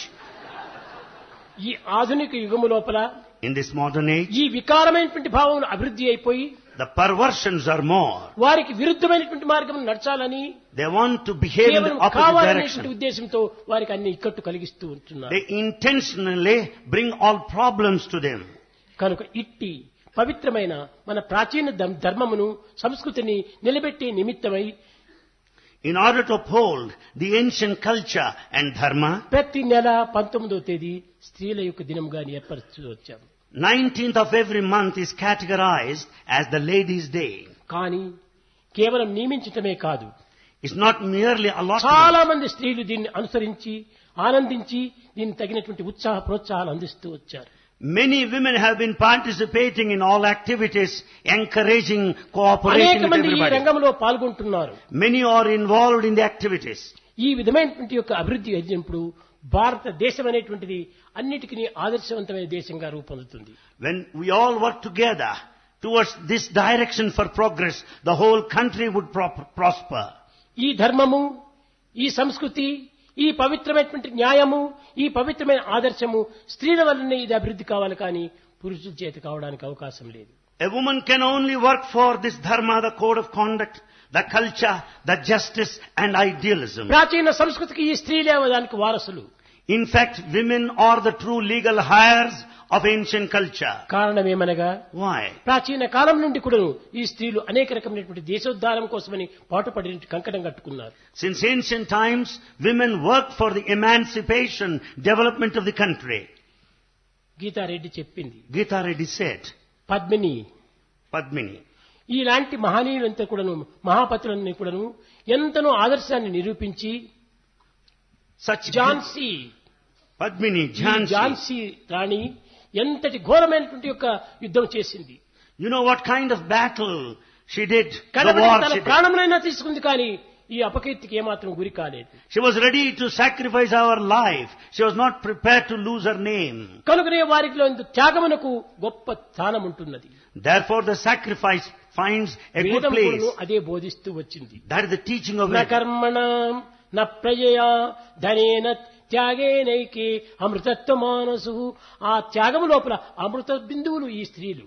ఈ ఆధునిక యుగము లోపల In this modern age, ఈ వికారమైనటువంటి భావం అభివృద్ధి అయిపోయి the perversions are more. వారికి విరుద్ధమైనటువంటి మార్గం నడచాలని They want to behave in the కేవలం opposite కావాలనేటువంటి direction. ఉద్దేశంతో వారికి అన్ని ఇక్కట్టు కలిగిస్తూ ఉంటున్నారు They intentionally bring all problems to them. కనుక ఇట్టి పవిత్రమైన మన ప్రాచీన ధం- ధర్మమును సంస్కృతిని నిలబెట్టే నిమిత్తమై In order to uphold the ancient culture and dharma, ప్రతి నెల పంతొమ్మిదవ తేదీ స్త్రీల యొక్క దినంగా ఏర్పరుస్తూ వచ్చాం 19th of every month is categorized as the ladies' day. కానీ కేవలం నియమించటమే కాదు It's not merely allotment. చాలా మంది స్త్రీలు దీన్ని అనుసరించి ఆనందించి దీనికి తగినటువంటి ఉత్సాహ ప్రోత్సాహాలు అందిస్తూ వచ్చారు Many women have been participating in all activities, encouraging cooperation అనేక with మంది ఈ everybody. రంగంలో పాల్గొంటున్నారు Many are involved in the activities. ఈ విధమైనటువంటి యొక్క అభివృద్ధి అయినప్పుడు భారతదేశం అనేటువంటిది అన్నిటికీ ఆదర్శవంతమైన దేశంగా రూపొందుతుంది When we all work together towards this direction for progress, the whole country would pro- prosper. ఈ ధర్మము ఈ సంస్కృతి ఈ పవిత్రమైనటువంటి న్యాయము ఈ పవిత్రమైన ఆదర్శము స్త్రీల వల్లనే ఇది అభివృద్ధి కావాలి కానీ పురుషుల చేతి కావడానికి అవకాశం లేదు A woman can only work for this dharma, the code of conduct, the culture, the justice and idealism. ప్రాచీన సంస్కృతికి ఈ స్త్రీలే దానికి వారసులు In fact, women are the true legal heirs of ancient culture. కారణమేమనగా Why? ప్రాచీన కాలం నుండి కూడా ఈ స్త్రీలు అనేక రకమైనటువంటి దేశోద్ధారం కోసమని పాటుపడి కంకణం కట్టుకున్నారు Since ancient times, women worked for the emancipation, development of the country. Geeta Reddy చెప్పింది Gita Reddy said, Padmini Padmini. ఇలాంటి మహనీయులంతా కూడాను మహాపతులన్నీ కూడాను ఎంతనో ఆదర్శాన్ని నిరూపించి Such ఝాన్సీ Padmini, ఈ Jhansi. ఝాన్సీ రాణి ఎంతటి ఘోరమైనటువంటి యొక్క యుద్ధం చేసింది You know what kind of battle she did? The కడపటి war తన she did. ప్రాణములైనా తీసుకుంది కానీ ఈ అపకీర్తికి ఏమాత్రం గురి కాలేదు She was ready to sacrifice our life. She was not prepared to lose her name. కనుకనే వారిలో ఇంత త్యాగమునకు గొప్ప స్థానం ఉంటున్నది Therefore the sacrifice finds a good వేదం place. కూడాను అదే బోధిస్తూ వచ్చింది That is the teaching of న Veda. కర్మణ న ప్రజయా ధనేన త్యాగేనైకే అమృతత్వ మానసు ఆ త్యాగము లోపల అమృత బిందువులు ఈ స్త్రీలు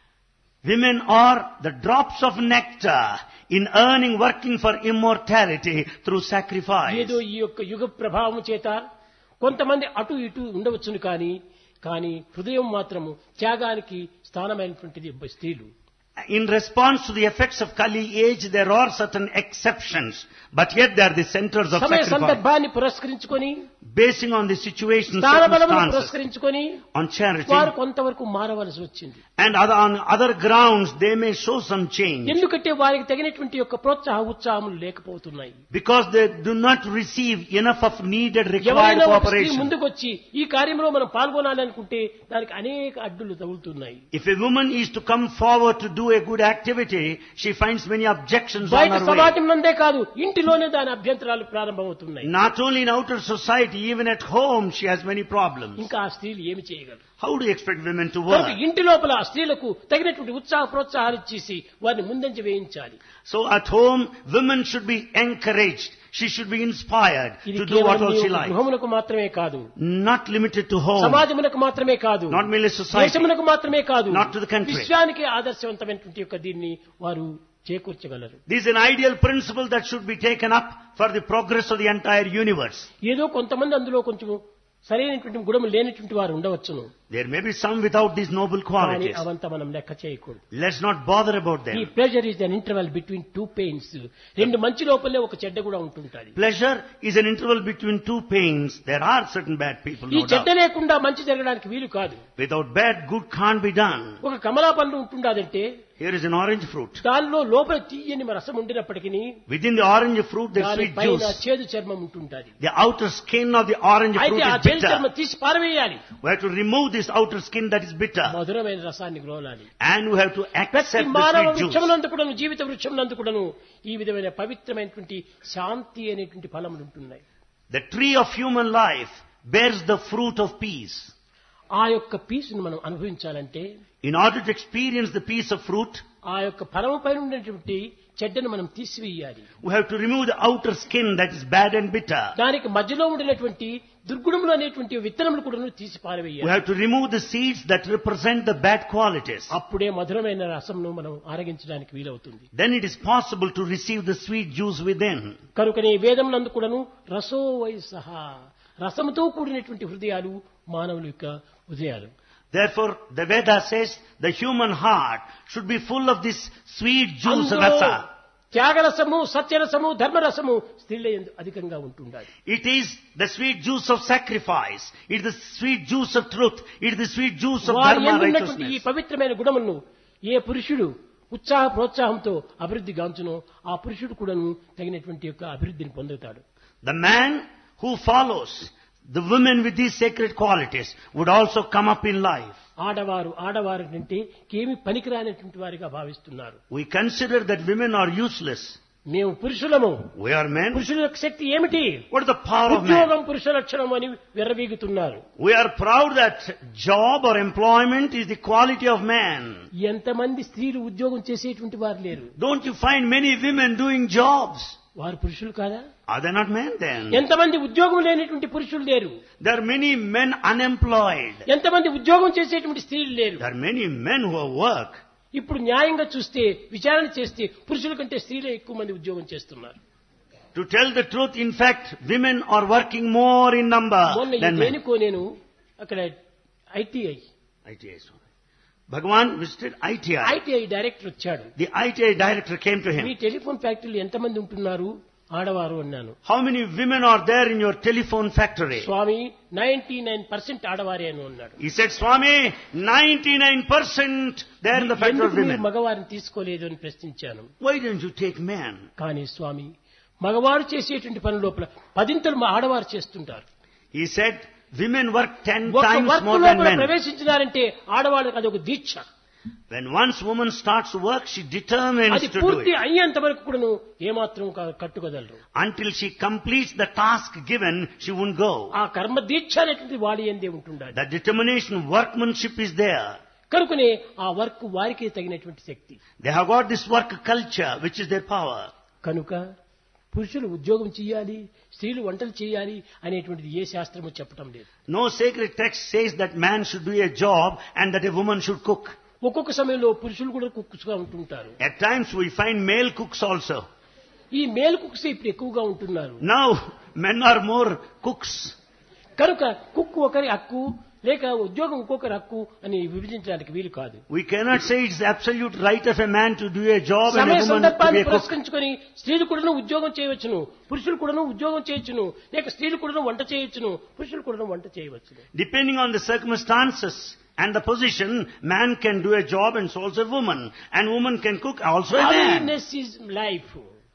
Women are the drops of nectar in earning, working for immortality through sacrifice. ఏదో ఈ యొక్క యుగ ప్రభావం చేత కొంతమంది అటు ఇటు ఉండవచ్చును కానీ కానీ హృదయం మాత్రము త్యాగానికి స్థానమైనటువంటిది స్త్రీలు In response to the effects of Kali age, there are certain exceptions, but yet they are the centers of సమయ sacrifice. సందర్భాన్ని పురస్కరించుకొని Basing on the situation, స్థాన బలమును circumstances, పురస్కరించుకొని on charity, వారు కొంతవరకు మారవలసి వచ్చింది and other, on other grounds, they may show some change. ఎందుకంటే వారికి తగినటువంటి యొక్క ప్రోత్సాహ ఉత్సాహములు లేకపోతున్నాయి Because they do not receive enough of needed required ఎవరైనా ఒక స్త్రీ cooperation. ముందుకొచ్చి ఈ కార్యంలో మనం పాల్గొనాలి అనుకుంటే దానికి అనేక అడ్డులు తగులుతున్నాయి If a woman is to come forward to do a good activity, she finds many objections on బయట her way. సమాజం నందే కాదు ఇంటిలోనే దాని అభ్యంతరాలు ప్రారంభమవుతున్నాయి Not only in outer society, even at home she has many problems. ఇంకా ఆ స్త్రీలు ఏమి చేయగలరు How do you expect women to కనుక work? ఇంటి లోపల ఆ స్త్రీలకు తగినటువంటి ఉత్సాహ ప్రోత్సాహాలు ఇచ్చేసి వారిని ముందంజ వేయించాలి So at home, women should be encouraged. She should be inspired ఇది to do what కేవలం all ఈ she యొక్క likes. గృహములకు మాత్రమే కాదు Not limited to home, సమాజమునకు మాత్రమే కాదు not merely society. దేశమునకు మాత్రమే కాదు Not to the country. విశ్వానికి ఆదర్శవంతమైనటువంటి యొక్క దీన్ని వారు చేకూర్చగలరు This is an ideal principle that should be taken up for the progress of the entire universe. ఏదో కొంతమంది అందులో కొంచెం సరైనటువంటి గుణము లేనటువంటి వారు ఉండవచ్చును There may be some without these noble కానీ qualities. అవంతా మనం లెక్క చేయకూడదు Let's not bother about ఈ them. Pressure is an interval between two pains రెండు మంచి లోపలే ఒక చెడ్డ కూడా ఉంటుంటది Pleasure is an interval between two pains. There are certain bad people, ఈ no చెడ్డ doubt. లేకుండా మంచి జరగడానికి వీలు కాదు Without bad, good can't be done. ఒక కమలా పండు ఉంటుండదంటే Here is an orange fruit. దానిలో లోపల తీయని రసం ఉండినప్పటికీ Within the orange fruit, there's దాని sweet పైన juice. చేదు చర్మం ఉంటుంటది The outer skin of the orange అయితే fruit ఆ is చేదు చర్మం bitter. తీసి పారవేయాలి We have to remove this outer skin that is bitter. మధురమైన రసాన్ని గ్రోలాలి And we have to ప్రతి accept the మానవ sweet juice. వృక్షమునందు కూడాను జీవిత వృక్షమునందు కూడాను ఈ విధమైన పవిత్రమైనటువంటి శాంతి అనేటువంటి ఫలములు ఉంటున్నాయి The tree of human life bears the fruit of peace. ఆ యొక్క పీసును మనం అనుభవించాలంటే In order to experience the peace of fruit, ఆ యొక్క ఫలము పైన ఉన్నటువంటి చెడ్డను మనం తీసివేయాలి we have to remove the outer skin that is bad and bitter. దానికి మధ్యలో ఉండినటువంటి దుర్గుణములు అనేటువంటి విత్తనములు కూడా తీసి We పారవేయాలి have to remove the seeds that represent the bad qualities. అప్పుడే మధురమైన రసంను మనం ఆరగించడానికి వీలవుతుంది Then it is possible to receive the sweet juice within. కనుకనే వేదం నందు కూడాను రసో వయసహ రసముతో కూడినటువంటి హృదయాలు మానవుల యొక్క హృదయాలు Therefore, the Veda says the human heart should be full of this sweet juice, అందులో rasa. త్యాగరసము సత్యరసము ధర్మరసము స్త్రీల యందు అధికంగా ఉంటుండాలి It is the sweet juice of sacrifice. It is the sweet juice of truth. It is the sweet juice of వారి dharma, యందు ఉన్నటువంటి ఈ righteousness. పవిత్రమైన గుణములను ఏ పురుషుడు ఉత్సాహ ప్రోత్సాహంతో అభివృద్ధి గాంచునో ఆ పురుషుడు కూడాను తగినటువంటి యొక్క అభివృద్ధిని పొందుతాడు The man who follows the women with these sacred qualities would also come up in life. ఆడవారు ఆడవారి అంటే ఏమి పనికిరానటువంటి వారిగా భావిస్తున్నారు We consider that women are useless. మేము పురుషులము We are men. పురుషుల యొక్క శక్తి ఏమిటి What is the power of man? ఉద్యోగం పురుష లక్షణం అని విర్రవీగుతున్నారు We are proud that job or employment is the quality of man. ఎంతమంది స్త్రీలు ఉద్యోగం చేసేటువంటి వారు లేరు Don't you find many women doing jobs? వారు పురుషులు కాదా Are they not men then? ఎంతమంది ఉద్యోగం లేనటువంటి పురుషులు లేరు There are many men unemployed. ఎంతమంది ఉద్యోగం చేసేటువంటి స్త్రీలు లేరు There are many men who have work. ఇప్పుడు న్యాయంగా చూస్తే విచారణ చేస్తే పురుషుల కంటే స్త్రీలే ఎక్కువ మంది ఉద్యోగం చేస్తున్నారు To tell the truth, in fact, women are working more in number మొన్న ఈ than men. దేనికో నేను అక్కడ ITI ITI, sorry. Bhagavan visited ITI. ITI director వచ్చాడు The ITI director came to మీ him. టెలిఫోన్ ఫ్యాక్టరీలు ఎంతమంది ఉంటున్నారు ఆడవారు అన్నాను How many women are there in your telephone factory? Swami ninety nine percent ఆడవారే అని అన్నాడు He said, Swami, 99% there in the factory of ఎందుకు మీరు women. మగవారిని తీసుకోలేదు అని ప్రశ్నించాను Why don't you take men? కానీ స్వామి మగవారు చేసేటువంటి పని లోపల పదింతలు మా ఆడవారు చేస్తుంటారు He said, women work 10 ఒక times వర్క్ more than లోపల men. ప్రవేశించినారంటే ఆడవాళ్ళకి అది ఒక దీక్ష When once woman starts work, she determines అది to do పూర్తి it. అయ్యేంత వరకు కూడాను ఏమాత్రం కా- కట్టుకోగలరు Until she completes the task given, she won't go. ఆ కర్మ దీక్ష అనేటువంటి వాడి ఎందే ఉంటుండాలి The determination, workmanship is there. కనుకనే ఆ వర్క్ వారికి తగినటువంటి శక్తి They have got this work culture, which is their power. కనుక పురుషులు ఉద్యోగం చేయాలి స్త్రీలు వంటలు చేయాలి అనేటువంటిది ఏ శాస్త్రము చెప్పటం లేదు No sacred text says that man should do a job and that a woman should cook. ఒక్కొక్క సమయంలో పురుషులు కూడా కుక్కుగా ఉంటుంటారు At times we find male cooks also. ఈ మేల్ కుక్స్ ఇప్పుడు ఎక్కువగా ఉంటున్నారు Now men are more cooks. కనుక కుక్ ఒకరి హక్కు లేక ఉద్యోగం ఇంకొకరి హక్కు అని విభజించడానికి వీలు కాదు We cannot say it's the absolute right of a man to do a job and సమయ a woman to సందర్భాన్ని be a cook. పురస్కరించుకొని స్త్రీలు కూడాను ఉద్యోగం చేయవచ్చును పురుషులు కూడాను ఉద్యోగం చేయొచ్చును లేక స్త్రీలు కూడాను వంట చేయొచ్చును పురుషులు కూడాను వంట చేయవచ్చును Depending on the circumstances and the position, man can do a job and so also a woman. And woman can cook also a man. Awareness is life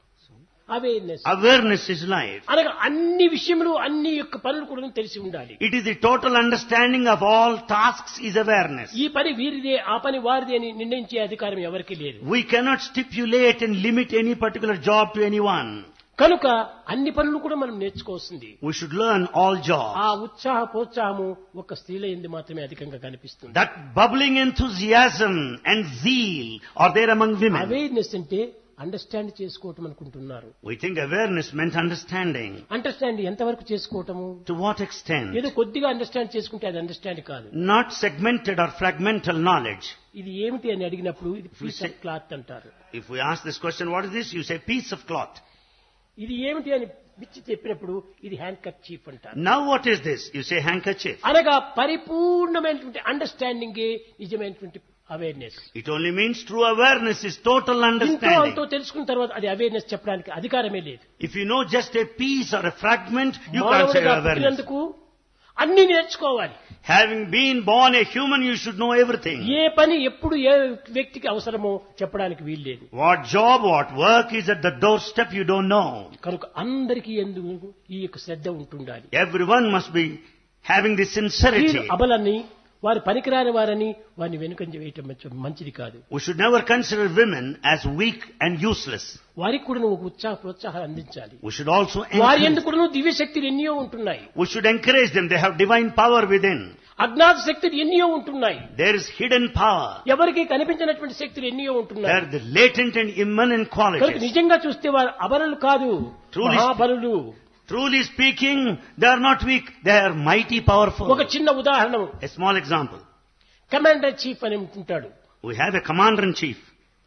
awareness Awareness is life. అనగా అన్ని విషయములు అన్ని యొక్క పనులు కూడా తెలిసి ఉండాలి It is the total understanding of all tasks is awareness. ఈ పని వీరిదే ఆ పని వారిదే అని నిర్ణయించే అధికారం ఎవరికి లేదు We cannot stipulate and limit any particular job to anyone. కనుక అన్ని పనులు కూడా మనం నేర్చుకోవాల్సింది We should learn all ఆ jobs. ఉత్సాహ ప్రోత్సాహము ఒక స్త్రీల ఎందు మాత్రమే అధికంగా కనిపిస్తుంది That bubbling enthusiasm and zeal are there among women. Awareness అంటే అండర్స్టాండ్ చేసుకోవటం అనుకుంటున్నారు We think awareness meant understanding. Understand ఎంతవరకు చేసుకోవటము To what extent? ఏదో కొద్దిగా అండర్స్టాండ్ చేసుకుంటే అది అండర్స్టాండ్ కాదు Not segmented or fragmental knowledge. ఇది ఏమిటి అని అడిగినప్పుడు ఇది పీస్ ఆఫ్ క్లాత్ అంటారు If we ask this question, what is this? You say piece of cloth. ఇది ఏమిటి అని పిచ్చి చెప్పినప్పుడు ఇది హ్యాండ్ కట్ చీఫ్ అంటారు Now what is this? You say handkerchief. అనగా పరిపూర్ణమైనటువంటి అండర్స్టాండింగే నిజమైనటువంటి awareness It only means true awareness is total ఇంతో understanding. అంతో తెలుసుకున్న తర్వాత అది అవేర్నెస్ చెప్పడానికి అధికారమే లేదు If you know just a piece or a fragment, you can't say మానవుడిగా awareness. పుట్టినందుకు అన్ని నేర్చుకోవాలి Having been born a human, you should know everything. ఏ పని ఎప్పుడు ఏ వ్యక్తికి అవసరమో చెప్పడానికి వీల్లేదు What job, what work is at the doorstep, you don't know. కనుక అందరికీ ఎందుకు ఈ యొక్క శ్రద్ధ ఉంటుండాలి Everyone must be having this వీరు sincerity. అబలని వారు పనికిరాని వారని వారిని వెనుకంజ వేయటం మంచి- మంచిది కాదు We should never consider women as weak and useless. వారికి కూడా నువ్వు ఉత్సాహ ప్రోత్సాహాలు అందించాలి We should also వారి encourage, ఎందుకు కూడా దివ్య శక్తులు ఎన్నో ఉంటున్నాయి we should encourage them. They have divine power within. అజ్ఞాత శక్తులు ఎన్నో ఉంటున్నాయి There is hidden power. ఎవరికి కనిపించినటువంటి శక్తులు ఎన్నో They ఉంటున్నాయి are the latent and immanent కనుక qualities. నిజంగా చూస్తే వారు అబలలు కాదు Truly- మహాబలులు Truly speaking, they are not weak. They are mighty powerful. ఒక చిన్న ఉదాహరణ A small example. Commander chief అని ఉంటుంటాడు We have a commander in chief.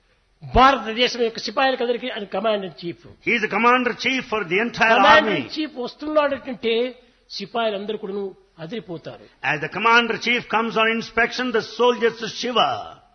భారతదేశం యొక్క సిపాయిలకు అందరికీ ఆయన commander chief He is the commander chief for the entire commander army. Chief వస్తున్నాడంటే సిపాయిలందరూ కూడా అదిరిపోతారు As the commander chief comes on inspection, the soldiers shiver.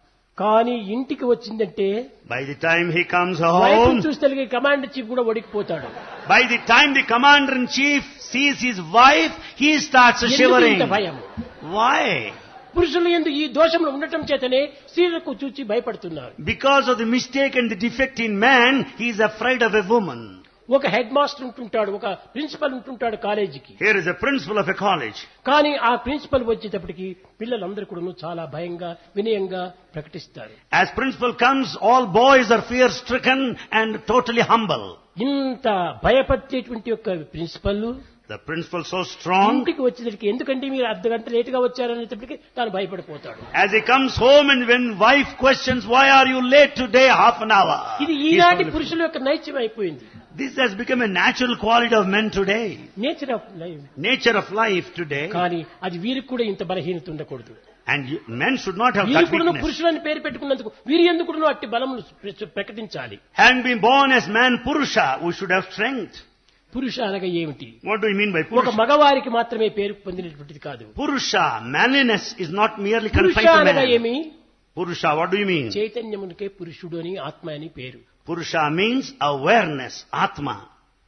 కానీ ఇంటికి వచ్చిందంటే By the time he comes వైపు home, చూస్తే కమాండర్ చీఫ్ కూడా వడికిపోతాడు by the time the commander in chief sees his wife, he starts ఎందుకు shivering. ఇంత భయం Why? పురుషులు ఎందుకు ఈ దోషంలో ఉండటం చేతనే స్త్రీలకు చూచి భయపడుతున్నారు Because of the mistake and the defect in man, he is afraid of a woman. ఒక హెడ్ మాస్టర్ ఉంటుంటాడు ఒక ప్రిన్సిపల్ ఉంటుంటాడు కాలేజీకి Here is a principal of a college. కానీ ఆ ప్రిన్సిపల్ వచ్చేటప్పటికి పిల్లలందరూ కూడా చాలా భయంగా వినయంగా ప్రకటిస్తారు As principal comes, all boys are fear stricken and totally humble. ఇంత భయపడేటువంటి యొక్క principal The principal so strong. ఇంటికి వచ్చేసరికి ఎందుకంటే మీరు అర్ధ గంట లేటుగా వచ్చారనేటప్పటికి తాను భయపడిపోతాడు As he comes home and when wife questions, why are you late today? Half an hour. ఇది He is ఈనాటి only- పురుషుల యొక్క నైత్యం అయిపోయింది This has become a natural quality of men today. Nature of life Nature of life today. కానీ అది వీరికి కూడా ఇంత బలహీనత ఉండకూడదు And you, men should not have వీరు that కూడా weakness. పురుషులని పేరు పెట్టుకున్నందుకు వీరి ఎందుకు కూడా అట్టి బలములు ప్ర- ప్రకటించాలి Having been born as man Purusha, we should have strength. పురుష అనగా ఏమిటి What do you mean by ఒక Purusha? మగవారికి మాత్రమే పేరు పొందినటువంటిది కాదు Purusha, manliness is not merely పురుష confined to అనగా man. ఏమి Purusha, what do you mean? చైతన్యమునికే పురుషుడు అని ఆత్మ అని పేరు Purusha means awareness, Atma.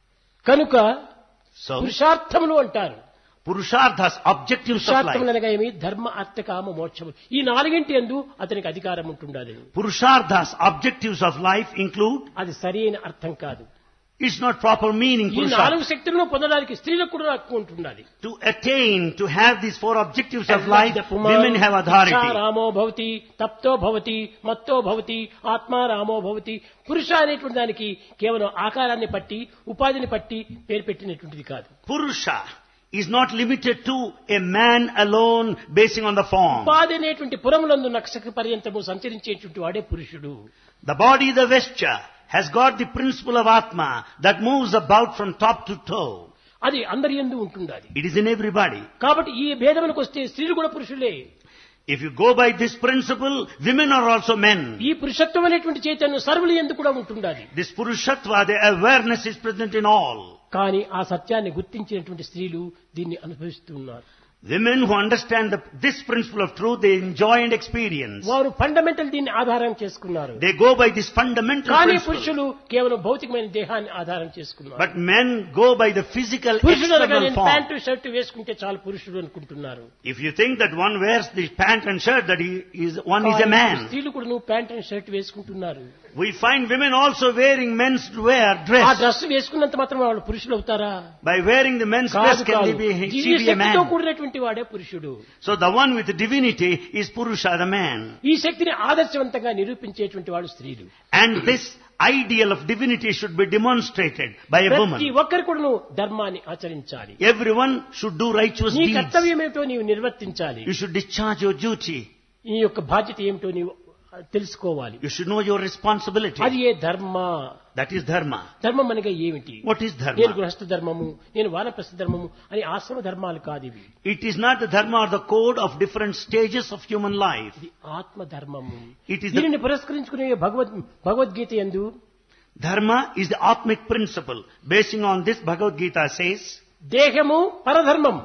కనుక So, పురుషార్థములు అంటారు Purusharthas, objectives of పురుషార్థములు life. అనగా ఏమి ధర్మ అర్థ కామ మోక్షము ఈ నాలుగింటి ఎందు అతనికి అధికారం ఉంటుండాలి Purusharthas, objectives of life include, అది సరైన అర్థం కాదు it's not proper meaning, ఈ నాలుగు Purusharthas. శక్తులను పొందడానికి స్త్రీలకు కూడా హక్కు ఉంటుండాలి To attain, to have these four objectives of life, women have authority. రామో భవతి తప్తో భవతి మత్తో భవతి ఆత్మా రామో భవతి పురుష అనేటువంటి దానికి కేవలం ఆకారాన్ని పట్టి ఉపాధిని పట్టి పేరు పెట్టినటువంటిది కాదు Purusha is not limited to a man alone basing on the form. ఉపాధి అనేటువంటి పురములందు నక్షక పర్యంతము సంచరించేటువంటి వాడే పురుషుడు The body, the vesture, has got the principle of Atma that moves about from top to toe. అది అందరి ఎందు ఉంటుండాలి It is in everybody. కాబట్టి ఈ భేదములకు వస్తే స్త్రీలు కూడా పురుషులే If you go by this principle, women are also men. ఈ పురుషత్వం అనేటువంటి చైతన్యం సర్వులు ఎందు కూడా ఉంటుండాలి This Purushatva, the awareness is present in all. కానీ ఆ సత్యాన్ని గుర్తించినటువంటి స్త్రీలు దీన్ని అనుభవిస్తున్నారు Women who understand the, this principle of truth, they enjoy and experience. వారు ఫండమెంటల్ దీన్ని ఆధారం చేసుకున్నారు They go by this fundamental కానీ principle. పురుషులు కేవలం భౌతికమైన దేహాన్ని ఆధారం చేసుకున్నారు But men go by the physical పురుషులు అనగా external నేను form. ప్యాంటు షర్ట్ వేసుకుంటే చాలు పురుషుడు అనుకుంటున్నారు If you think that one wears the pant and shirt, that he is one is a కానీ man. స్త్రీలు కూడా నువ్వు ప్యాంట్ అండ్ షర్ట్ వేసుకుంటున్నారు We find women also wearing men's wear ఆ dress. డ్రెస్ వేసుకున్నంత మాత్రం వాళ్ళు పురుషులు అవుతారా By wearing the men's dress, కాదు can కాదు they be, she Divya be a శక్తితో man? కూడినటువంటి వాడే పురుషుడు So the one with divinity is Purusha, the man. ఈ శక్తిని ఆదర్శవంతంగా నిరూపించేటువంటి వాడు స్త్రీలు And this ideal of divinity should be demonstrated by a ప్రతి woman. ఒక్కరు కూడా నువ్వు ధర్మాన్ని ఆచరించాలి Everyone should do righteous నీ deeds. కర్తవ్యం ఏమిటో నీవు నిర్వర్తించాలి You should discharge your duty. ఈ యొక్క బాధ్యత ఏమిటో నీవు తెలుసుకోవాలి You should know your responsibility. అది ఏ ధర్మ That is dharma. ధర్మం అనగా ఏమిటి What is నేను dharma? గృహస్థ ధర్మము నేను వానప్రస్థ ధర్మము అని ఆశ్రమ ధర్మాలు కాదు ఇవి It is not the dharma or the code of different stages of human life. ఇది ఆత్మ ధర్మము It is the దీనిని పురస్కరించుకునే భగవద్ భగవద్గీత ఎందు dharma is the atmic principle. Basing on this, Bhagavad Gita says, దేహము పరధర్మం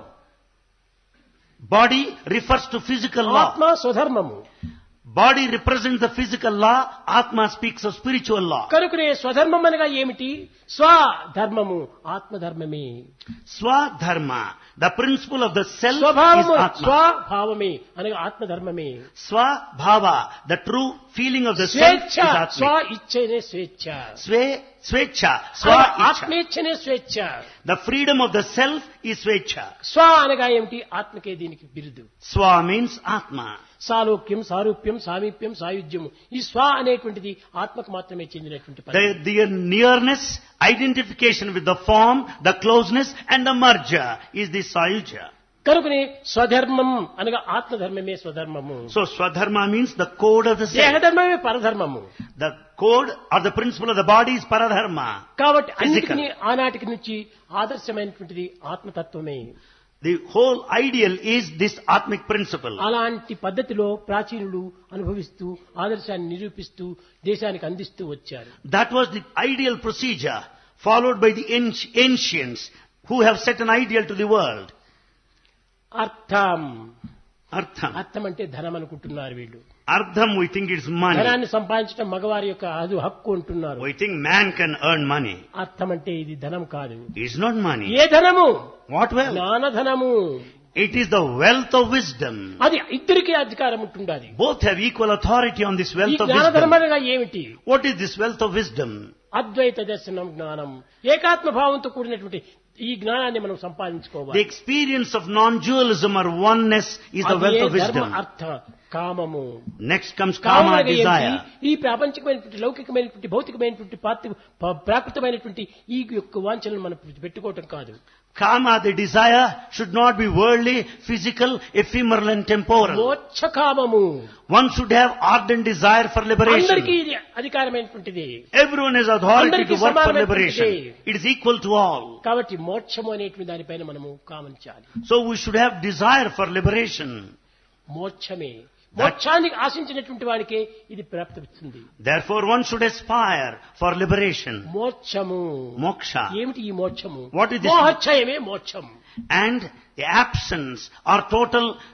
body refers to physical law. ఆత్మ స్వధర్మము Body represents the physical law. Atma speaks of spiritual law. కనుకనే స్వధర్మం అనగా ఏమిటి స్వధర్మము ఆత్మధర్మమే Swadharma, the principle of the self is స్వభావము Atma. స్వభావమే అనగా ఆత్మధర్మమే Swabhava, the true feeling of the self స్వేచ్ఛ is స్వ Atmic. ఇచ్చేనే స్వేచ్ఛ Sve, Svecha, అనగా Swa Icha. ఆత్మేచ్ఛనే స్వేచ్ఛ The freedom of the self is Svecha. స్వ అనగా ఏమిటి ఆత్మకే దీనికి బిరుదు Swa means Atma. సాలోక్యం సారూప్యం సామీప్యం సాయుధ్యము ఈ స్వ అనేటువంటిది ఆత్మకు మాత్రమే చెందినటువంటి పదం. The, the nearness, identification with the form, the closeness and the merger is the Sayuja. కనుకనే స్వధర్మం అనగా ఆత్మధర్మమే స్వధర్మము So Swadharma means the code of the self. దేహధర్మమే పరధర్మము The code or the principle of the body is Paradharma. కాబట్టి Physical. అన్నిటినీ ఆనాటికి నుంచి ఆదర్శమైనటువంటిది ఆత్మతత్వమే The whole ideal is this Atmic principle. అలాంటి పద్ధతిలో ప్రాచీనులు అనుభవిస్తూ ఆదర్శాన్ని నిరూపిస్తూ దేశానికి అందిస్తూ వచ్చారు That was the ideal procedure followed by the anci- ancients who have set an ideal to the world. అర్థం Artham. అర్థం అంటే ధనం అనుకుంటున్నారు వీళ్ళు Artham we think it's money. ధనాన్ని సంపాదించడం మగవారి యొక్క అది హక్కు అంటున్నారు We think man can earn money. అర్థం అంటే ఇది ధనం కాదు It's not money. ఏ ధనము What wealth? జ్ఞానధనము It is the wealth of wisdom. అది ఇద్దరికీ అధికారం ఉంటుండాలి Both have equal authority on this ఈ wealth of జ్ఞానధనం wisdom. అనగా ఏమిటి What is this wealth of wisdom? అద్వైత దర్శనం జ్ఞానం ఏకాత్మ భావంతో కూడినటువంటి ఈ జ్ఞానాన్ని మనం The సంపాదించుకోవాలి experience of non-dualism or oneness is the అది wealth ఏ of ధర్మ wisdom. అర్థ కామము Next comes కామం kama అనగా ఏంటి? desire. ఈ ప్రాపంచికమైనటువంటి లౌకికమైనటువంటి భౌతికమైనటువంటి పార్థివ ప- ప్రాకృతమైనటువంటి ఈ యొక్క వాంఛలను మనం పెట్టుకోవటం కాదు Kama, the desire, should not be worldly, physical, ephemeral and temporal. మోక్ష కామము One should have ardent desire for అందరికీ liberation. ఇది అధికారమైనటువంటిది Everyone has authority అందరికీ to work for సమానమైనటువంటిది. liberation. It is equal to all. కాబట్టి మోక్షము అనేటువంటి దానిపైన మనము కామించాలి So we should have desire for liberation. మోక్షమే మోక్షాన్ని ఆశించినటువంటి వాడికే ఇది ప్రాప్తిస్తుంది Therefore one should aspire for liberation. మోక్షము Moksha. ఏమిటి ఈ మోక్షము What is this? మోహక్షయమే మోక్షం And the absence or total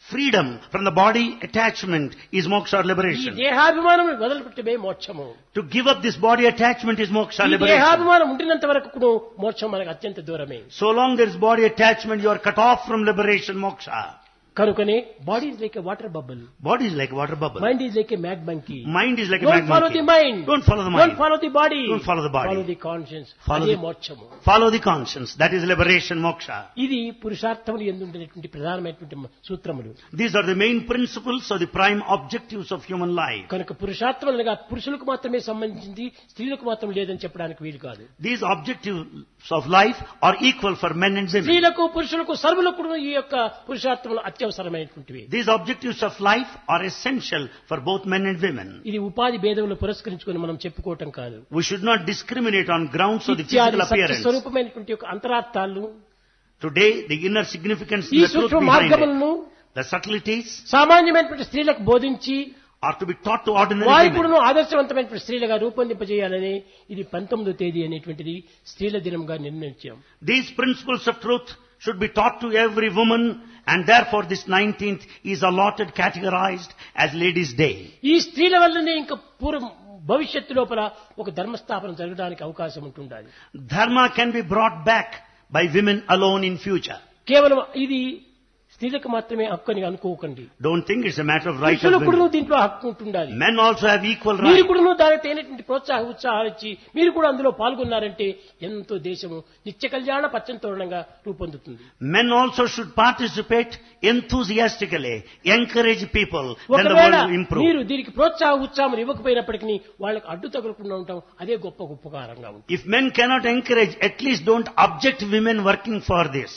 freedom from the body attachment is moksha or ఈ liberation. దేహాభిమానం వదిలిపెట్టమే మోక్షము To give up this body attachment is moksha ఈ liberation. దేహాభిమానం ఉండినంత వరకు కూడా మోక్షం మనకు అత్యంత దూరమే So long there is body attachment, you are cut off from liberation, moksha. కనుకనే body is like water bubble Body is like a water bubble. Mind is like a mad monkey Mind is like a don't magnet. Follow the mind Don't follow the mind. Don't follow the body Don't follow the body. Follow the conscience Follow అదే the- మోక్షము Follow the conscience. That is liberation, moksha. ఇది పురుషార్థములు ఎందుండేటువంటి ప్రధానమైనటువంటి మ- సూత్రములు These are the main principles or the prime objectives of human life. కనుక పురుషార్థములు అనగా పురుషులకు మాత్రమే సంబంధించింది స్త్రీలకు మాత్రం లేదని చెప్పడానికి వీలు కాదు These objectives of life are equal for men and women. స్త్రీలకు పురుషులకు సర్వులకు కూడా ఈ యొక్క పురుషార్థములు అత్యవసరమైనటువంటివి These objectives of life are essential for both men and women. ఇది ఉపాధి భేదములు పురస్కరించుకొని మనం చెప్పుకోవటం కాదు We should not discriminate on grounds of the ఇత్యాది physical సత్య appearance. స్వరూపమైనటువంటి యొక్క అంతరార్థాలు Today, the inner significance, ఈ the truth సూక్ష్మ behind it, మార్గములను the subtleties సామాన్యమైనటువంటి స్త్రీలకు బోధించి are to be taught to ordinary వారి women. కూడా ఆదర్శవంతమైనటువంటి స్త్రీలుగా రూపొందింపజేయాలని ఇది పంతొమ్మిదో తేదీ అనేటువంటిది స్త్రీల దినంగా నిర్ణయించాం These principles of truth should be taught to every woman and therefore this 19th is allotted, categorized as Ladies' Day. ఈ స్త్రీల వల్లనే ఇంకా పూర్వం భవిష్యత్తు లోపల ఒక ధర్మస్థాపన జరగడానికి అవకాశం ఉంటుండాలి Dharma can be brought back by women alone in future. కేవలం ఇది స్త్రీలకు మాత్రమే హక్కు అని అనుకోకండి Don't think it's a matter of right of పురుషులకు కూడా women. దీంట్లో హక్కు ఉంటుండాలి Men also have equal మీరు rights. కూడా దానికి తగినటువంటి ప్రోత్సాహ ఉత్సాహాలు ఇచ్చి మీరు కూడా అందులో పాల్గొన్నారంటే ఎంతో దేశము నిత్య కళ్యాణ పచ్చంతోరణంగా రూపొందుతుంది Men also should participate enthusiastically, encourage people, then the ఒకవేళ world will improve. మీరు దీనికి ప్రోత్సాహ ఉత్సాహం ఇవ్వకపోయినప్పటికీ వాళ్ళకి అడ్డు తగలకుండా ఉంటాం అదే గొప్ప ఉపకారంగా ఉంటుంది If men cannot encourage, at least don't object women working for this.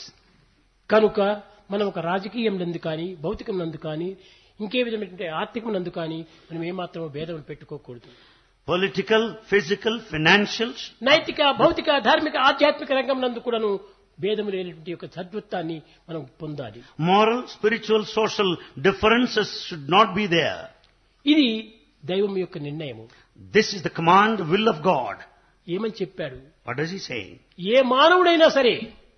కనుక మనం ఒక రాజకీయం నందు కానీ భౌతికం నందు కానీ ఇంకే విధమైనటువంటి ఆర్థికం నందు కానీ మనం ఏమాత్రం భేదం పెట్టుకోకూడదు Political, physical, financial, నైతిక భౌతిక ధార్మిక ఆధ్యాత్మిక రంగం నందు కూడాను భేదము లేనటువంటి యొక్క సద్వత్వాన్ని మనం పొందాలి moral, spiritual, social differences should not be there. ఇది దైవం యొక్క నిర్ణయము This is the command, will of God. ఏమని చెప్పాడు What does he say? ఏ మానవుడైనా సరే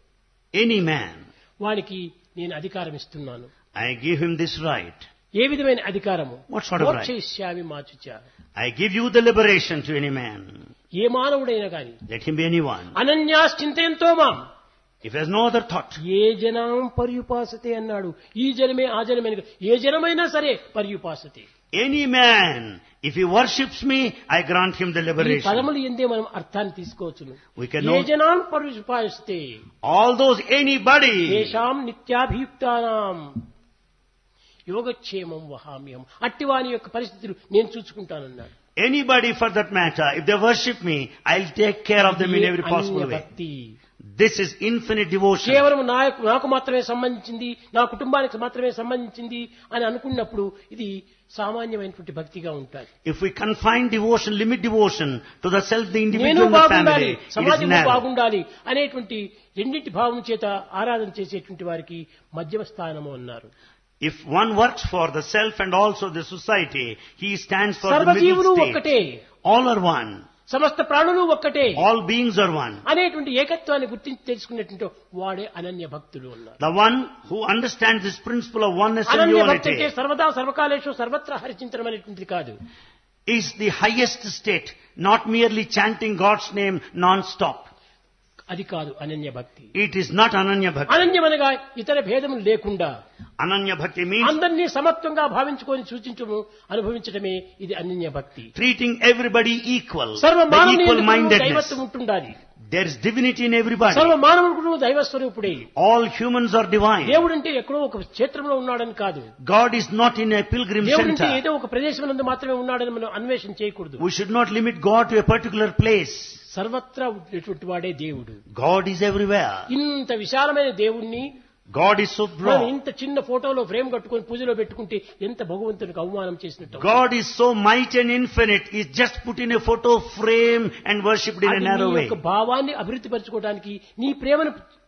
Any man, వానికి నేను అధికారం ఇస్తున్నాను I give him this right. ఏ విధమైన అధికారము What sort of right? మోక్షయిష్యామి మాచుచ I give you the liberation to any man. ఏ మానవుడైనా గాని Let him be anyone. అనన్యాశ్చింతయంతో మాం If he has no other thought, ఏ జనం పర్యుపాసతే అన్నాడు ఈ జనమే ఆ జనమే అని కాదు. ఏ జనమైనా సరే పర్యుపాసతే any man, if he worships me, I grant him the ఈ liberation. పదములు ఎందే మనం అర్థాన్ని తీసుకోవచ్చును We can A know- జనాన్ పర్యుపాసతే All those anybody, తేషాం నిత్యాభియుక్తానాం యోగక్షేమం వహామ్యం అట్టివాని యొక్క పరిస్థితులు నేను చూసుకుంటానన్నాడు anybody for that matter, if they worship me, I'll take care of them in ఇదే every possible అనన్య way. భక్తి This is infinite devotion. కేవలం నాకు నాకు మాత్రమే సంబంధించింది నా కుటుంబానికి మాత్రమే సంబంధించింది అని అనుకున్నప్పుడు ఇది సామాన్యమైనటువంటి భక్తిగా ఉంటాయి If we confine devotion, limit devotion to the self, the నేను individual, and the బాగుండాలి family, it is సమాజం narrow. బాగుండాలి అనేటువంటి రెండింటి భావం చేత ఆరాధన చేసేటువంటి వారికి మధ్యమ స్థానము అన్నారు If one works for the self and also the society, he stands for the సర్వజీవులు middle ఒక్కటే state. All are one. సమస్త ప్రాణులు ఒక్కటే All beings are one. అనేటువంటి ఏకత్వాన్ని గుర్తించి తెలుసుకునేటువంటి వాడే అనన్య భక్తులు అన్నారు The one who understands this principle of oneness and Ananya భక్తి అంటే unity సర్వదా సర్వకాలేషు సర్వత్రా హరిచించడం అనేటువంటిది కాదు is the highest state, not merely chanting God's name non-stop. అది కాదు అనన్య భక్తి It is not Ananya Bhakti. అనన్యమనగా ఇతర భేదములు లేకుండా Ananya Bhakti means అందరినీ సమత్వంగా భావించుకొని సూచించము అనుభవించడమే ఇది అనన్య భక్తి treating everybody equal, సర్వ the మానవుని equal ఎందుకు mindedness. దైవత్వం ఉంటుండాలి There is divinity in everybody. సర్వ మానవుడు దైవ స్వరూపుడే All humans are divine. దేవుడంటే ఎక్కడో ఒక క్షేత్రంలో ఉన్నాడని కాదు God is not in a pilgrim దేవుడంటే center. ఏదో ఒక ప్రదేశం నందు మాత్రమే ఉన్నాడని మనం అన్వేషణ చేయకూడదు We should not limit God to a particular place. సర్వత్రా ఉండేటువంటి వాడే దేవుడు God is everywhere. ఇంత విశాలమైన దేవుణ్ణి God is so మనం broad. ఇంత చిన్న ఫోటోలో ఫ్రేమ్ కట్టుకొని పూజలో పెట్టుకుంటే ఎంత భగవంతునికి అవమానం చేసినట్టు God is so mighty and infinite. He's just put in a photo frame and worshipped in a అది నీ narrow way. యొక్క భావాన్ని అభివృద్ధి పరచుకోవడానికి నీ ప్రేమను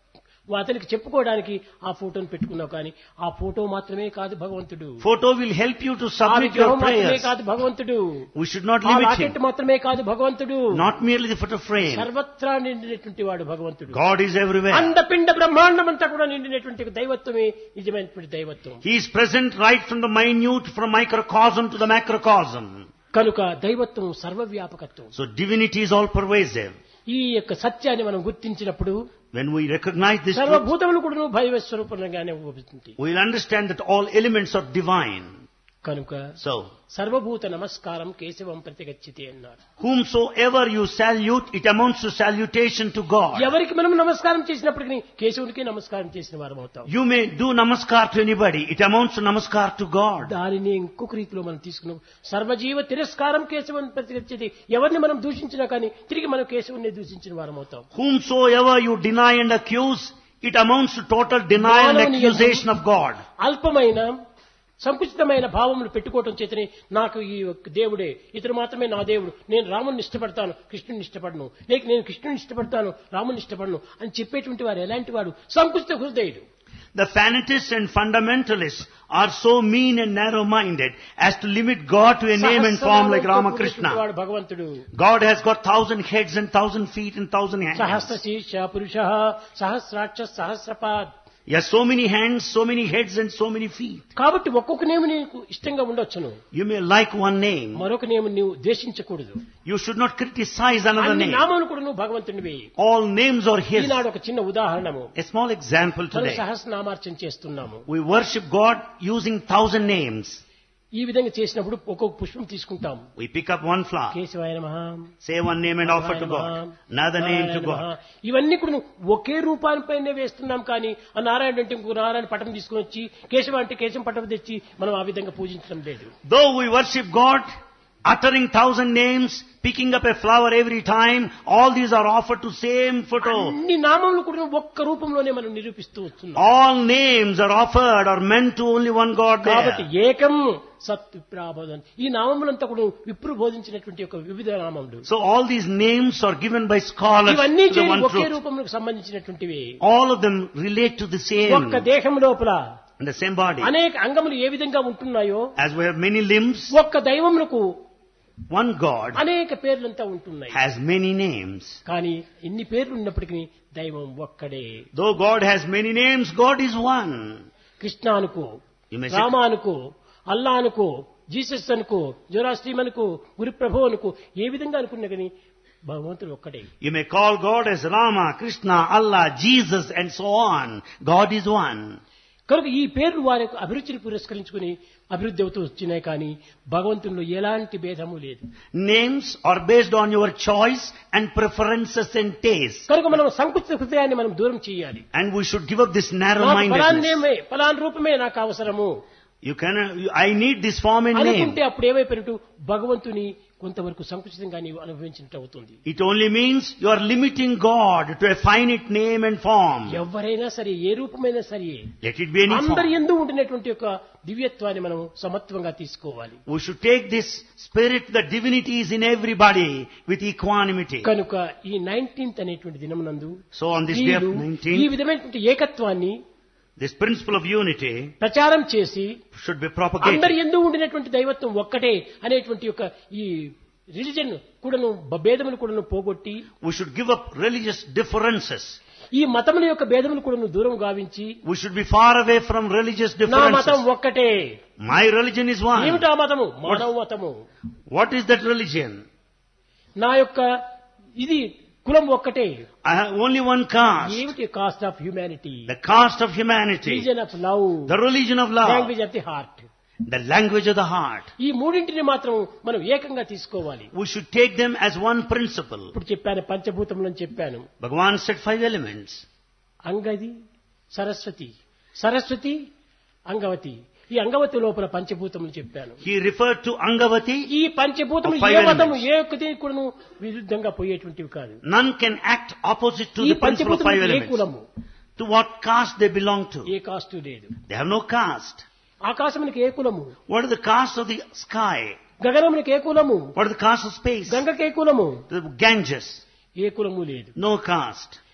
అతనికి చెప్పుకోవడానికి ఆ ఫోటోను పెట్టుకున్నావు కానీ ఆ ఫోటో మాత్రమే కాదు భగవంతుడు Photo will help you to ఆ submit విగ్రహం your మాత్రమే prayers. కాదు భగవంతుడు We should not ఆ limit లాకెట్ him. మాత్రమే కాదు భగవంతుడు Not merely the photo frame. సర్వత్రా నిండినటువంటి వాడు భగవంతుడు God is everywhere. అండపిండ బ్రహ్మాండం అంతా కూడా నిండినటువంటి దైవత్వమే నిజమైనటువంటి దైవత్వం He is present right from the minute, from microcosm to the macrocosm. కనుక దైవత్వం సర్వవ్యాపకత్వం So divinity is all pervasive. ఈ యొక్క సత్యాన్ని మనం గుర్తించినప్పుడు When we recognize this truth, సర్వభూతములు కూడా భైవ స్వరూపంగానే ఉపయోగిస్తుంది we'll understand that all elements are divine. కనుక So, సర్వభూత నమస్కారం కేశవం ప్రతిగచ్చితే అన్నారు whomsoever you salute, it amounts to salutation to God. ఎవరికి మనం నమస్కారం చేసినప్పటికీ కేశవునికి నమస్కారం చేసిన వారం అవుతాం You may do namaskar to anybody, it amounts to namaskar to God. దానిని ఇంకొక రీతిలో మనం తీసుకున్నాం సర్వజీవ తిరస్కారం కేశవం ప్రతిగచ్చేది ఎవరిని మనం దూషించినా కానీ తిరిగి మనం కేశవుని దూషించిన వారం అవుతాం Whomsoever you deny and accuse, it amounts to total denial and accusation of God. అల్పమైన సంకుచితమైన భావములు పెట్టుకోవటం చేతనే నాకు ఈ యొక్క దేవుడే ఇతడు మాత్రమే నా దేవుడు నేను రాముని ఇష్టపడతాను కృష్ణుని ఇష్టపడను లేక నేను కృష్ణుని ఇష్టపడతాను రాముని ఇష్టపడను అని చెప్పేటువంటి వారు ఎలాంటి వాడు సంకుచిత హృదయుడు The fanatists and fundamentalists are so mean and narrow-minded as to limit God to a name and form like వాడు Ramakrishna. భగవంతుడు God has got thousand heads and thousand feet and thousand hands. సహస్ర శీర్ష పురుష సహస్రాక్ష సహస్రపాద్ He has so many hands, so many heads and so many feet. కాబట్టి ఒక్కొక్క నేము నీకు ఇష్టంగా ఉండొచ్చును You may like one name. మరొక నేము నీవు ద్వేషించకూడదు You should not criticize another అన్ని name. నామములు కూడా నువ్వు భగవంతునివి All names are His. ఈనాడు ఒక చిన్న ఉదాహరణము A small example మనం today. సహస్రనామార్చన చేస్తున్నాము We worship God using thousand names. ఈ విధంగా చేసినప్పుడు ఒక్కొక్క పుష్పం తీసుకుంటాం We pick up one flower, కేశవాయ నమః, say one name and offer to Narayana God. నమః, Another name to Narayana God. నమః. ఇవన్నీ కూడా నువ్వు ఒకే రూపానిపైనే వేస్తున్నాం కానీ ఆ నారాయణ అంటే ఇంకో నారాయణ పటం తీసుకొని వచ్చి కేశవ అంటే కేశం పటం తెచ్చి మనం ఆ విధంగా పూజించడం లేదు Though we worship God, uttering thousand names, picking up a flower every time, all these are offered to same photo. అన్ని నామములు కూడా నువ్వు ఒక్క రూపంలోనే మనం నిరూపిస్తూ వస్తున్నాం All names are offered or meant to only one God కాబట్టి there. ఏకం సత్ విప్రాబోధన్ ఈ నామములంతా కూడా విప్రు బోధించినటువంటి ఒక వివిధ నామములు So all these names are given by scholars ఇవన్నీ to the చేరి one ఒకే truth. రూపములకు సంబంధించినటువంటివి All of them relate to the same, ఒక్క దేహం లోపల in the same body. అనేక అంగములు ఏ విధంగా ఉంటున్నాయో As we have many limbs, ఒక్క దైవములకు one God అనేక పేర్లంతా ఉంటున్నాయి has many names. కానీ ఎన్ని పేర్లు ఉన్నప్పటికీ దైవం ఒక్కడే Though God has many names, God is one. Krishna అనుకో You may say, రామ అనుకో అల్లా అనుకో జీసస్ అనుకో జోరాస్ట్రీమ్ అనుకో గురుప్రభు అనుకో ఏ విధంగా అనుకున్నా కానీ భగవంతుడు ఒక్కడే you may call God as Rama, Krishna, Allah, Jesus and so on. God is one. కనుక ఈ పేర్లు వారి యొక్క అభిరుచిని పురస్కరించుకుని అభివృద్ధి అవుతూ వచ్చినాయి కానీ భగవంతునిలో ఎలాంటి భేదము లేదు Names are based on your choice and preferences and taste. కనుక మనం సంకుచిత హృదయాన్ని మనం దూరం చేయాలి And we should give up this నాకు ఫలాన్ narrow-mindedness. నేమే ఫలాన్ రూపమే నాకు అవసరము You can, I need this form and name. అనుకుంటే అప్పుడు ఏమైపోయినట్టు భగవంతుని కొంతవరకు సంకుచితంగా నీవు అనుభవించినట్టు అవుతుంది It only means you are limiting God to a finite name and form. ఎవరైనా సరే ఏ రూపమైనా సరే Let it be any అందరి form. ఎందు ఉండినటువంటి యొక్క దివ్యత్వాన్ని మనం సమత్వంగా తీసుకోవాలి We should take this spirit that divinity is in everybody with equanimity. కనుక ఈ నైన్టీన్త్ అనేటువంటి దినమునందు So on this day of వీరు ఈ 19th, విధమైనటువంటి ఏకత్వాన్ని this principle of unity ప్రచారం చేసి should be అందరి propagated. ఎందు ఉండినటువంటి దైవత్వం ఒక్కటే అనేటువంటి యొక్క ఈ రిలిజన్ కూడాను బ- భేదములు కూడాను పోగొట్టి We should give up religious differences. ఈ మతముల యొక్క భేదములు కూడాను దూరం గావించి We should be far away from religious నా మతం differences. ఒక్కటే My religion is one. ఏమిటా మతము మానవ మతము What is that religion? నా యొక్క ఇది కులం ఒక్కటే I have only one caste. ఏమిటి caste of humanity The caste of humanity. Reason of love The religion of love. Language of the heart The language of the heart. ఈ మూడింటిని మాత్రం మనం ఏకంగా తీసుకోవాలి We should take them as one principle. ఇప్పుడు చెప్పాను పంచభూతములని చెప్పాను Bhagavan said five elements. అంగది Saraswati Saraswati Angavati ఈ అంగవతి లోపల పంచభూతములు చెప్పాను He referred to Angavati. ఈ పంచభూతములు Of five ఏ మతము elements. ఏ ఒక్కటి కూడాను విరుద్ధంగా పోయేటువంటివి కాదు None can act opposite to ఈ the principle of five పంచభూతములు ఏ elements. కులము To what caste they belong to. ఏ కాస్టు లేదు They have no caste. ఆకాశమునికి ఏ కులము What is the caste of the sky? గగనమునికి ఏ కులము What is the caste of space? గంగకి ఏ కులము The Ganges. ఏ కులము లేదు No caste.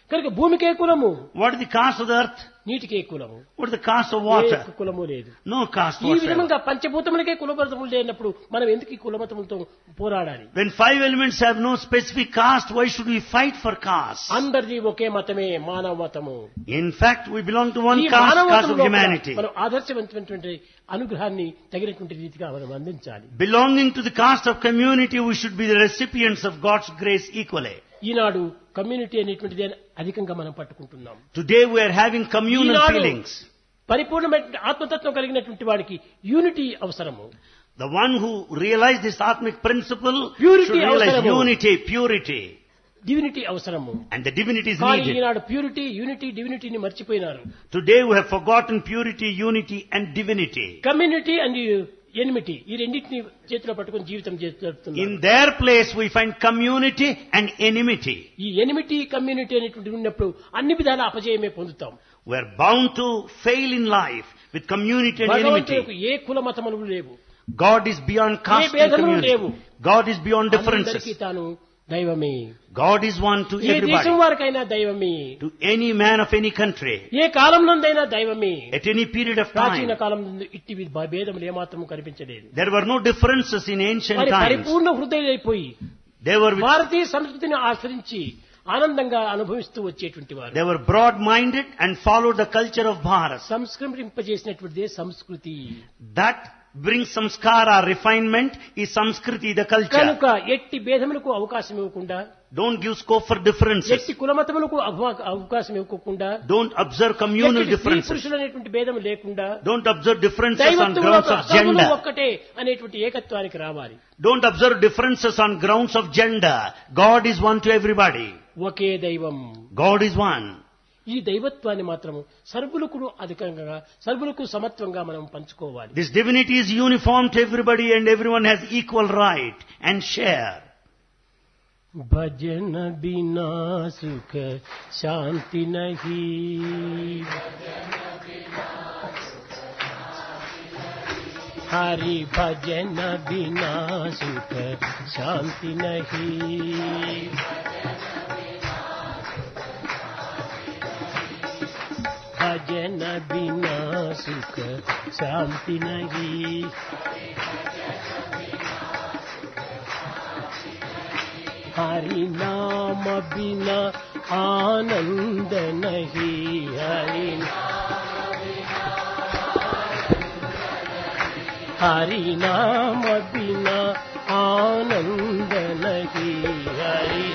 కనుక భూమికే కులము What is the caste of the earth? నీటికే కులము What is the caste of A water? కులము లేదు No caste ఈ whatsoever. విధంగా పంచభూతములకే కులమతములు లేనప్పుడు మనం ఎందుకు ఈ కులమతములతో పోరాడాలి When five elements have no specific caste, why should we fight for caste? అందరిది ఒకే మతమే మానవ మతము In fact, we belong to one ఈ caste, మానవ caste of మతంలో కూడా humanity. మనం ఆదర్శవంతమైనటువంటి అనుగ్రహాన్ని తగినటువంటి రీతిగా మనం అందించాలి Belonging to the caste of community, we should be the recipients of God's grace equally. ఈనాడు కమ్యూనిటీ అనేటువంటిది అధికంగా మనం పట్టుకుంటున్నాం Today we are having communal Eenadu feelings. పరిపూర్ణమైన ఆత్మతత్వం కలిగినటువంటి వాడికి యూనిటీ అవసరము The one who realized this Atmic principle Purity should realize avasaramu. unity, purity. Divinity అవసరము And the divinity is కానీ needed. ఈనాడు ప్యూరిటీ యూనిటీ డివినిటీని మర్చిపోయినారు Today we have forgotten purity, unity and divinity. Community and enmity ఈ రెండింటిని చేతిలో పట్టుకుని జీవితం జరుపుతున్నారు In their place we find community and enmity. ఈ ఎనిమిటీ కమ్యూనిటీ అనేటువంటి ఉన్నప్పుడు అన్ని విధాల అపజయమే పొందుతాం We are bound to fail in life with community and భగవంతులకు enmity. ఏ కుల మతములు లేవు God is beyond caste and భేదములు community. లేవు. God is beyond అందరికీ differences. తాను దైవమే God is one to ఏ దేశం everybody. వారికైనా దైవమే To any man of any country. ఏ కాలం నందైనా దైవమే At any period of ప్రాచీన time. కాలం నందు ఇట్టి వి- భేదములు ఏమాత్రం కనిపించలేదు There were no differences in ancient మరి times. పరిపూర్ణ హృదయులైపోయి They were, with, భారతీయ సంస్కృతిని ఆశ్రయించి ఆనందంగా అనుభవిస్తూ వచ్చేటువంటి వారు they were broad-minded and followed the culture of Bharat. సంస్కరింపజేసినటువంటిదే సంస్కృతి That brings samskara, refinement, is samskriti, the culture. కనుక ఎట్టి భేదములకు అవకాశం ఇవ్వకుండా Don't give scope for differences. ఎట్టి కులమతములకు అవ- అవకాశం ఇవ్వకుండా Don't observe communal ఎట్టి స్త్రీ differences. పురుషులు అనేటువంటి భేదం లేకుండా Don't observe differences on దైవత్వం grounds of సర్వులు gender. ఒక్కటే అనేటువంటి ఏకత్వానికి రావాలి Don't observe differences on grounds of gender. God is one to everybody. ఒకే దైవం God is one. ఈ దైవత్వాన్ని మాత్రము సర్వులకు అధికంగా సర్వులకు సమత్వంగా మనం పంచుకోవాలి This divinity is uniform to everybody and everyone has equal right and share. భజన బినా సుఖ శాంతి నహి హరి భజన బినా సుఖ శాంతి నహి భజన బినా సుఖ శాంతి నహి हरि नाम बिना आनंद नहीं हरि हरि नाम बिना आनंद नहीं हरि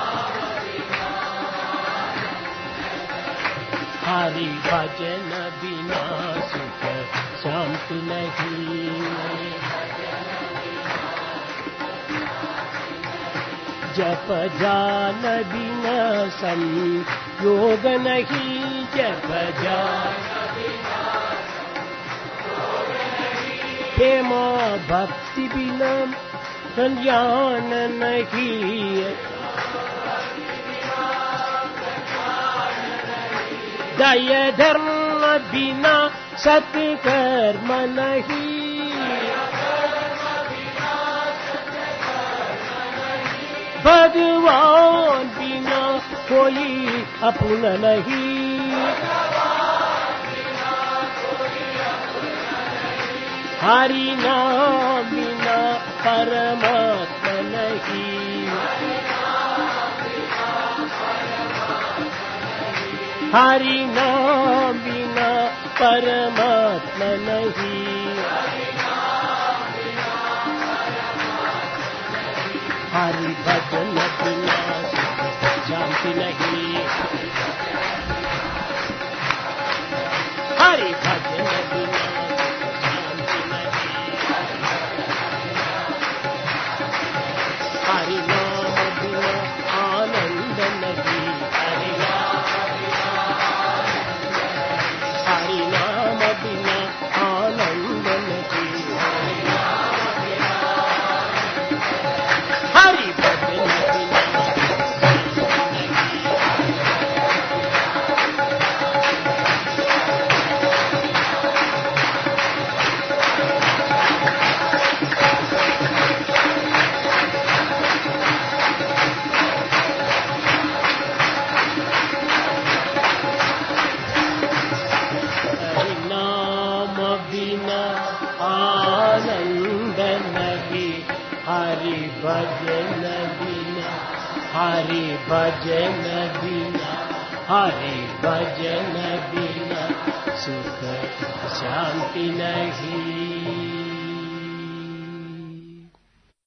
हरि भजन बिना सुख शांति नहीं जप जान बिना संयोग नहीं जप जान प्रेम भक्ति बिना कल्याण नहीं दय धर्म बिना सत्कर्म नहीं भगवान बिना कोई अपना नहीं हरि नाम बिना परमात्मा नहीं हरि नाम बिना परमात्मा नहीं हरि भजन बिना शांति नहीं हरि भजन बिना शांति नहीं हरि नाम बिना आनंद नहीं हरि नाम हरि नाम बिना आनंद नहीं हरि भजन बिना हरि भजन बिना हरि भजन बिना हरि भजन बिना सुख शांति नहीं